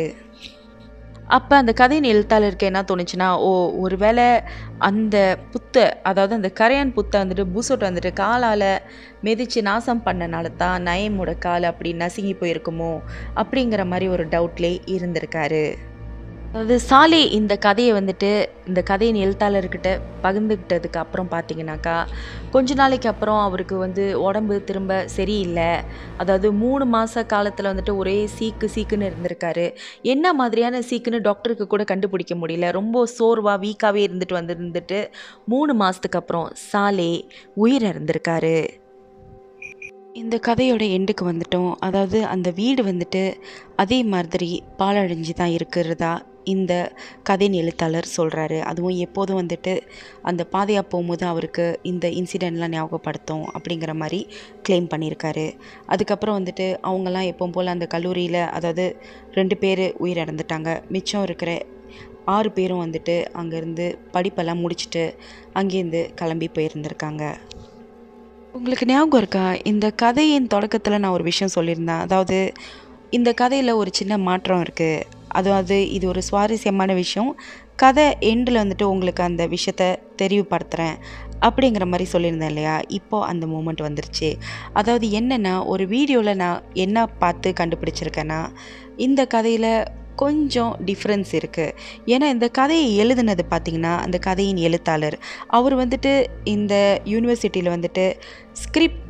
அப்போ அந்த கதையின் எழுத்தாளருக்கு என்ன தோணுச்சுன்னா ஓ ஒருவேளை அந்த புத்தை அதாவது அந்த கரையான் புத்தை வந்துட்டு பூசோட்டை வந்துட்டு காலால் மிதித்து நாசம் பண்ணனால தான் நயமோட கால் அப்படி நசுங்கி போயிருக்குமோ அப்படிங்கிற மாதிரி ஒரு டவுட்லே இருந்திருக்காரு அதாவது சாலே இந்த கதையை வந்துட்டு இந்த கதையின் எழுத்தாளர்கிட்ட பகிர்ந்துக்கிட்டதுக்கு அப்புறம் பார்த்தீங்கன்னாக்கா கொஞ்ச நாளைக்கு அப்புறம் அவருக்கு வந்து உடம்பு திரும்ப சரியில்லை அதாவது மூணு மாத காலத்தில் வந்துட்டு ஒரே சீக்கு சீக்குன்னு இருந்திருக்காரு என்ன மாதிரியான சீக்குன்னு டாக்டருக்கு கூட கண்டுபிடிக்க முடியல ரொம்ப சோர்வாக வீக்காகவே இருந்துட்டு வந்துருந்துட்டு மூணு மாதத்துக்கு அப்புறம் சாலே உயிர் இறந்திருக்காரு இந்த கதையோட எண்டுக்கு வந்துட்டோம் அதாவது அந்த வீடு வந்துட்டு அதே மாதிரி பாழடைஞ்சு தான் இருக்கிறதா இந்த கதையின் எழுத்தாளர் சொல்கிறாரு அதுவும் எப்போதும் வந்துட்டு அந்த பாதையாக போகும்போது அவருக்கு இந்த இன்சிடெண்ட்லாம் ஞாபகப்படுத்தும் அப்படிங்கிற மாதிரி க்ளைம் பண்ணியிருக்காரு அதுக்கப்புறம் வந்துட்டு அவங்கெல்லாம் எப்பவும் போல் அந்த கல்லூரியில் அதாவது ரெண்டு பேர் உயிரிழந்துட்டாங்க மிச்சம் இருக்கிற ஆறு பேரும் வந்துட்டு அங்கேருந்து படிப்பெல்லாம் முடிச்சுட்டு அங்கேருந்து கிளம்பி போயிருந்திருக்காங்க உங்களுக்கு ஞாபகம் இருக்கா இந்த கதையின் தொடக்கத்தில் நான் ஒரு விஷயம் சொல்லியிருந்தேன் அதாவது இந்த கதையில் ஒரு சின்ன மாற்றம் இருக்குது அதாவது இது ஒரு சுவாரஸ்யமான விஷயம் கதை எண்டில் வந்துட்டு உங்களுக்கு அந்த விஷயத்த தெரிவுபடுத்துகிறேன் அப்படிங்கிற மாதிரி சொல்லியிருந்தேன் இல்லையா இப்போ அந்த மூமெண்ட் வந்துருச்சு அதாவது என்னென்னா ஒரு வீடியோவில் நான் என்ன பார்த்து கண்டுபிடிச்சிருக்கேன்னா இந்த கதையில் கொஞ்சம் டிஃப்ரென்ஸ் இருக்குது ஏன்னா இந்த கதையை எழுதுனது பார்த்திங்கன்னா அந்த கதையின் எழுத்தாளர் அவர் வந்துட்டு இந்த யூனிவர்சிட்டியில் வந்துட்டு ஸ்கிரிப்ட்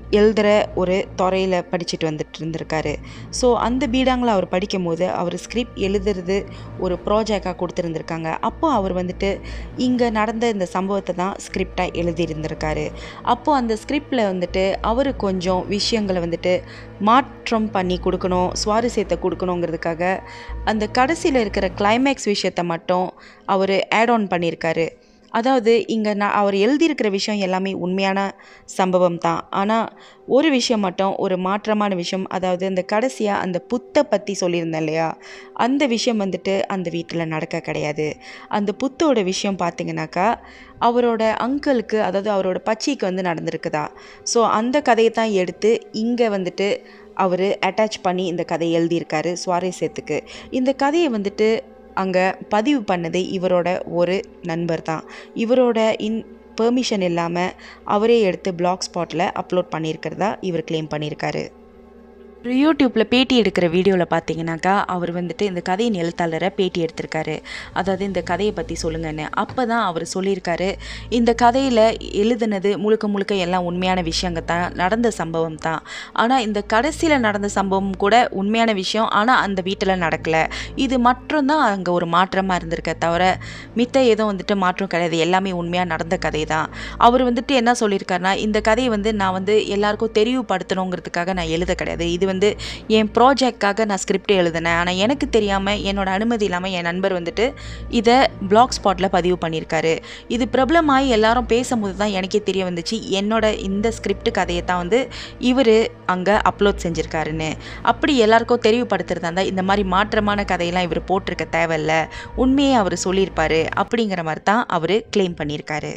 எழுதுகிற ஒரு துறையில் படிச்சுட்டு வந்துட்டு இருந்திருக்காரு ஸோ அந்த பீடாங்கில் அவர் படிக்கும் போது அவர் ஸ்கிரிப்ட் எழுதுறது ஒரு ப்ராஜெக்டாக கொடுத்துருந்துருக்காங்க அப்போ அவர் வந்துட்டு இங்கே நடந்த இந்த சம்பவத்தை தான் ஸ்கிரிப்டாக எழுதியிருந்திருக்காரு அப்போது அந்த ஸ்கிரிப்டில் வந்துட்டு அவர் கொஞ்சம் விஷயங்களை வந்துட்டு மாற்றம் பண்ணி கொடுக்கணும் சுவாரஸ்யத்தை கொடுக்கணுங்கிறதுக்காக அந்த கடைசியில் இருக்கிற கிளைமேக்ஸ் விஷயத்தை மட்டும் அவர் ஆட் ஆன் பண்ணியிருக்காரு அதாவது இங்கே நான் அவர் எழுதியிருக்கிற விஷயம் எல்லாமே உண்மையான சம்பவம் தான் ஆனால் ஒரு விஷயம் மட்டும் ஒரு மாற்றமான விஷயம் அதாவது அந்த கடைசியாக அந்த புத்தை பற்றி சொல்லியிருந்தேன் இல்லையா அந்த விஷயம் வந்துட்டு அந்த வீட்டில் நடக்க கிடையாது அந்த புத்தோட விஷயம் பார்த்தீங்கன்னாக்கா அவரோட அங்கிளுக்கு அதாவது அவரோட பச்சிக்கு வந்து நடந்திருக்குதா ஸோ அந்த கதையை தான் எடுத்து இங்கே வந்துட்டு அவர் அட்டாச் பண்ணி இந்த கதையை எழுதியிருக்காரு சுவாரஸ்யத்துக்கு இந்த கதையை வந்துட்டு அங்கே பதிவு பண்ணது இவரோட ஒரு நண்பர் தான் இவரோட இன் பெர்மிஷன் இல்லாமல் அவரே எடுத்து பிளாக் ஸ்பாட்டில் அப்லோட் பண்ணியிருக்கிறதா இவர் க்ளைம் பண்ணியிருக்காரு ஒரு யூடியூப்பில் பேட்டி எடுக்கிற வீடியோவில் பார்த்தீங்கன்னாக்கா அவர் வந்துட்டு இந்த கதையின் எழுத்தாளரை பேட்டி எடுத்திருக்காரு அதாவது இந்த கதையை பற்றி சொல்லுங்கன்னு அப்போ தான் அவர் சொல்லியிருக்காரு இந்த கதையில் எழுதுனது முழுக்க முழுக்க எல்லாம் உண்மையான விஷயங்க தான் நடந்த சம்பவம் தான் ஆனால் இந்த கடைசியில் நடந்த சம்பவம் கூட உண்மையான விஷயம் ஆனால் அந்த வீட்டில் நடக்கலை இது மட்டும்தான் அங்கே ஒரு மாற்றமாக இருந்திருக்க தவிர மித்த ஏதோ வந்துட்டு மாற்றம் கிடையாது எல்லாமே உண்மையாக நடந்த கதை தான் அவர் வந்துட்டு என்ன சொல்லியிருக்காருன்னா இந்த கதையை வந்து நான் வந்து எல்லாருக்கும் தெரிவுபடுத்தணுங்கிறதுக்காக நான் எழுத கிடையாது இது வந்து என் ப்ராஜெக்ட்காக நான் ஸ்கிரிப்ட் எழுதினேன் ஆனால் எனக்கு தெரியாமல் என்னோட அனுமதி இல்லாமல் என் நண்பர் வந்துட்டு இதை பிளாக் ஸ்பாட்டில் பதிவு பண்ணியிருக்காரு இது பிரபலமாகி எல்லாரும் பேசும்போது தான் எனக்கே தெரிய வந்துச்சு என்னோட இந்த ஸ்கிரிப்ட் கதையை தான் வந்து இவர் அங்கே அப்லோட் செஞ்சுருக்காருன்னு அப்படி எல்லாருக்கும் தெரிவுபடுத்துறதா இருந்தால் இந்த மாதிரி மாற்றமான கதையெல்லாம் இவர் போட்டிருக்க தேவையில்ல உண்மையை அவர் சொல்லியிருப்பாரு அப்படிங்கிற மாதிரி தான் அவர் க்ளைம் பண்ணியிருக்காரு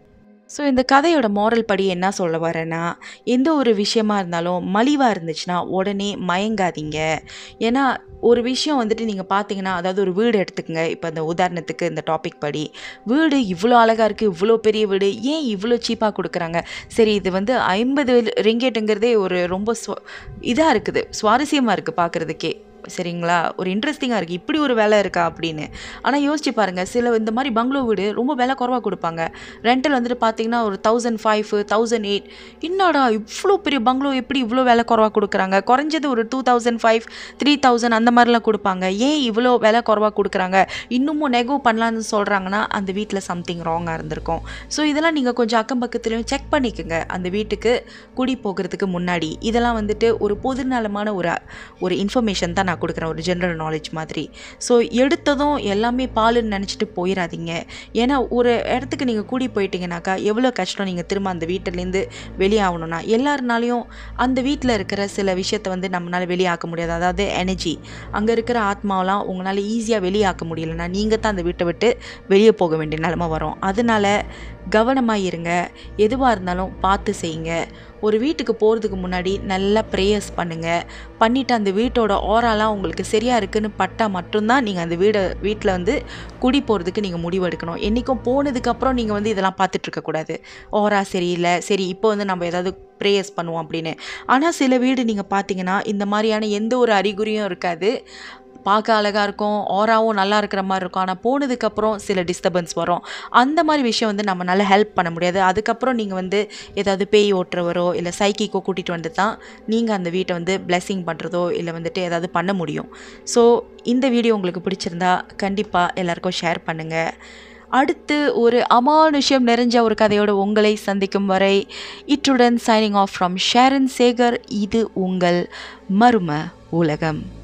ஸோ இந்த கதையோட மாரல் படி என்ன சொல்ல வரேன்னா எந்த ஒரு விஷயமா இருந்தாலும் மலிவாக இருந்துச்சுன்னா உடனே மயங்காதீங்க ஏன்னா ஒரு விஷயம் வந்துட்டு நீங்கள் பார்த்தீங்கன்னா அதாவது ஒரு வீடு எடுத்துக்கங்க இப்போ இந்த உதாரணத்துக்கு இந்த டாபிக் படி வீடு இவ்வளோ அழகாக இருக்குது இவ்வளோ பெரிய வீடு ஏன் இவ்வளோ சீப்பாக கொடுக்குறாங்க சரி இது வந்து ஐம்பது ரிங்கேட்டுங்கிறதே ஒரு ரொம்ப ஸ்வ இதாக இருக்குது சுவாரஸ்யமாக இருக்குது பார்க்குறதுக்கே சரிங்களா ஒரு இன்ட்ரெஸ்டிங்காக இருக்குது இப்படி ஒரு வேலை இருக்கா அப்படின்னு ஆனால் யோசிச்சு பாருங்கள் சில இந்த மாதிரி பங்களோ வீடு ரொம்ப விலை குறவாக கொடுப்பாங்க ரெண்டல் வந்துட்டு பார்த்தீங்கன்னா ஒரு தௌசண்ட் ஃபைவ் தௌசண்ட் எயிட் என்னடா இவ்வளோ பெரிய பங்களோ எப்படி இவ்வளோ விலை குறவாக கொடுக்குறாங்க குறைஞ்சது ஒரு two thousand five three thousand அந்த மாதிரிலாம் கொடுப்பாங்க ஏன் இவ்வளோ விலை குறவாக கொடுக்குறாங்க இன்னமும் நெகோ பண்ணலான்னு சொல்கிறாங்கன்னா அந்த வீட்டில் சம்திங் ராங்காக இருந்திருக்கும் ஸோ இதெல்லாம் நீங்கள் கொஞ்சம் அக்கம் பக்கத்துலையும் செக் பண்ணிக்கோங்க அந்த வீட்டுக்கு குடி போகிறதுக்கு முன்னாடி இதெல்லாம் வந்துட்டு ஒரு பொதுநலமான ஒரு ஒரு இன்ஃபர்மேஷன் தான் நான் கொடுக்குறேன் ஒரு ஜென்ரல் நாலேஜ் மாதிரி ஸோ எடுத்ததும் எல்லாமே பாலுன்னு நினச்சிட்டு போயிடாதீங்க ஏன்னா ஒரு இடத்துக்கு நீங்கள் கூடி போயிட்டீங்கனாக்கா எவ்வளோ கஷ்டம் நீங்கள் திரும்ப அந்த வீட்டிலேருந்து வெளியாகணும்னா எல்லாருனாலையும் அந்த வீட்டில் இருக்கிற சில விஷயத்த வந்து நம்மளால் வெளியாக்க முடியாது அதாவது எனர்ஜி அங்கே இருக்கிற ஆத்மாவெலாம் உங்களால் ஈஸியாக வெளியாக்க முடியலன்னா நீங்கள் தான் அந்த வீட்டை விட்டு வெளியே போக வேண்டிய நிலமை வரும் அதனால் கவனமாக இருங்க எதுவாக இருந்தாலும் பார்த்து செய்யுங்க ஒரு வீட்டுக்கு போகிறதுக்கு முன்னாடி நல்லா ப்ரேயர்ஸ் பண்ணுங்கள் பண்ணிவிட்டு அந்த வீட்டோட ஓராலாம் உங்களுக்கு சரியாக இருக்குன்னு பட்டால் மட்டும்தான் நீங்கள் அந்த வீடை வீட்டில் வந்து குடி போகிறதுக்கு நீங்கள் முடிவு எடுக்கணும் என்றைக்கும் போனதுக்கப்புறம் நீங்கள் வந்து இதெல்லாம் பார்த்துட்ருக்கக்கூடாது ஓரா சரியில்லை சரி இப்போ வந்து நம்ம ஏதாவது ப்ரேயர்ஸ் பண்ணுவோம் அப்படின்னு ஆனால் சில வீடு நீங்கள் பார்த்தீங்கன்னா இந்த மாதிரியான எந்த ஒரு அறிகுறியும் இருக்காது பார்க்க அழகாக இருக்கும் ஓராவும் நல்லா இருக்கிற மாதிரி இருக்கும் ஆனால் போனதுக்கப்புறம் சில டிஸ்டர்பன்ஸ் வரும் அந்த மாதிரி விஷயம் வந்து நம்மளால் ஹெல்ப் பண்ண முடியாது அதுக்கப்புறம் நீங்கள் வந்து ஏதாவது பேய் ஓட்டுறவரோ இல்லை சைக்கிக்கோ கூட்டிகிட்டு வந்து தான் நீங்கள் அந்த வீட்டை வந்து பிளெஸ்ஸிங் பண்ணுறதோ இல்லை வந்துட்டு ஏதாவது பண்ண முடியும் ஸோ இந்த வீடியோ உங்களுக்கு பிடிச்சிருந்தா கண்டிப்பாக எல்லாருக்கும் ஷேர் பண்ணுங்கள் அடுத்து ஒரு அமானுஷ்யம் நிறைஞ்ச ஒரு கதையோடு உங்களை சந்திக்கும் வரை இத்துடன் signing off from Sharan Sekar இது உங்கள் மர்ம உலகம்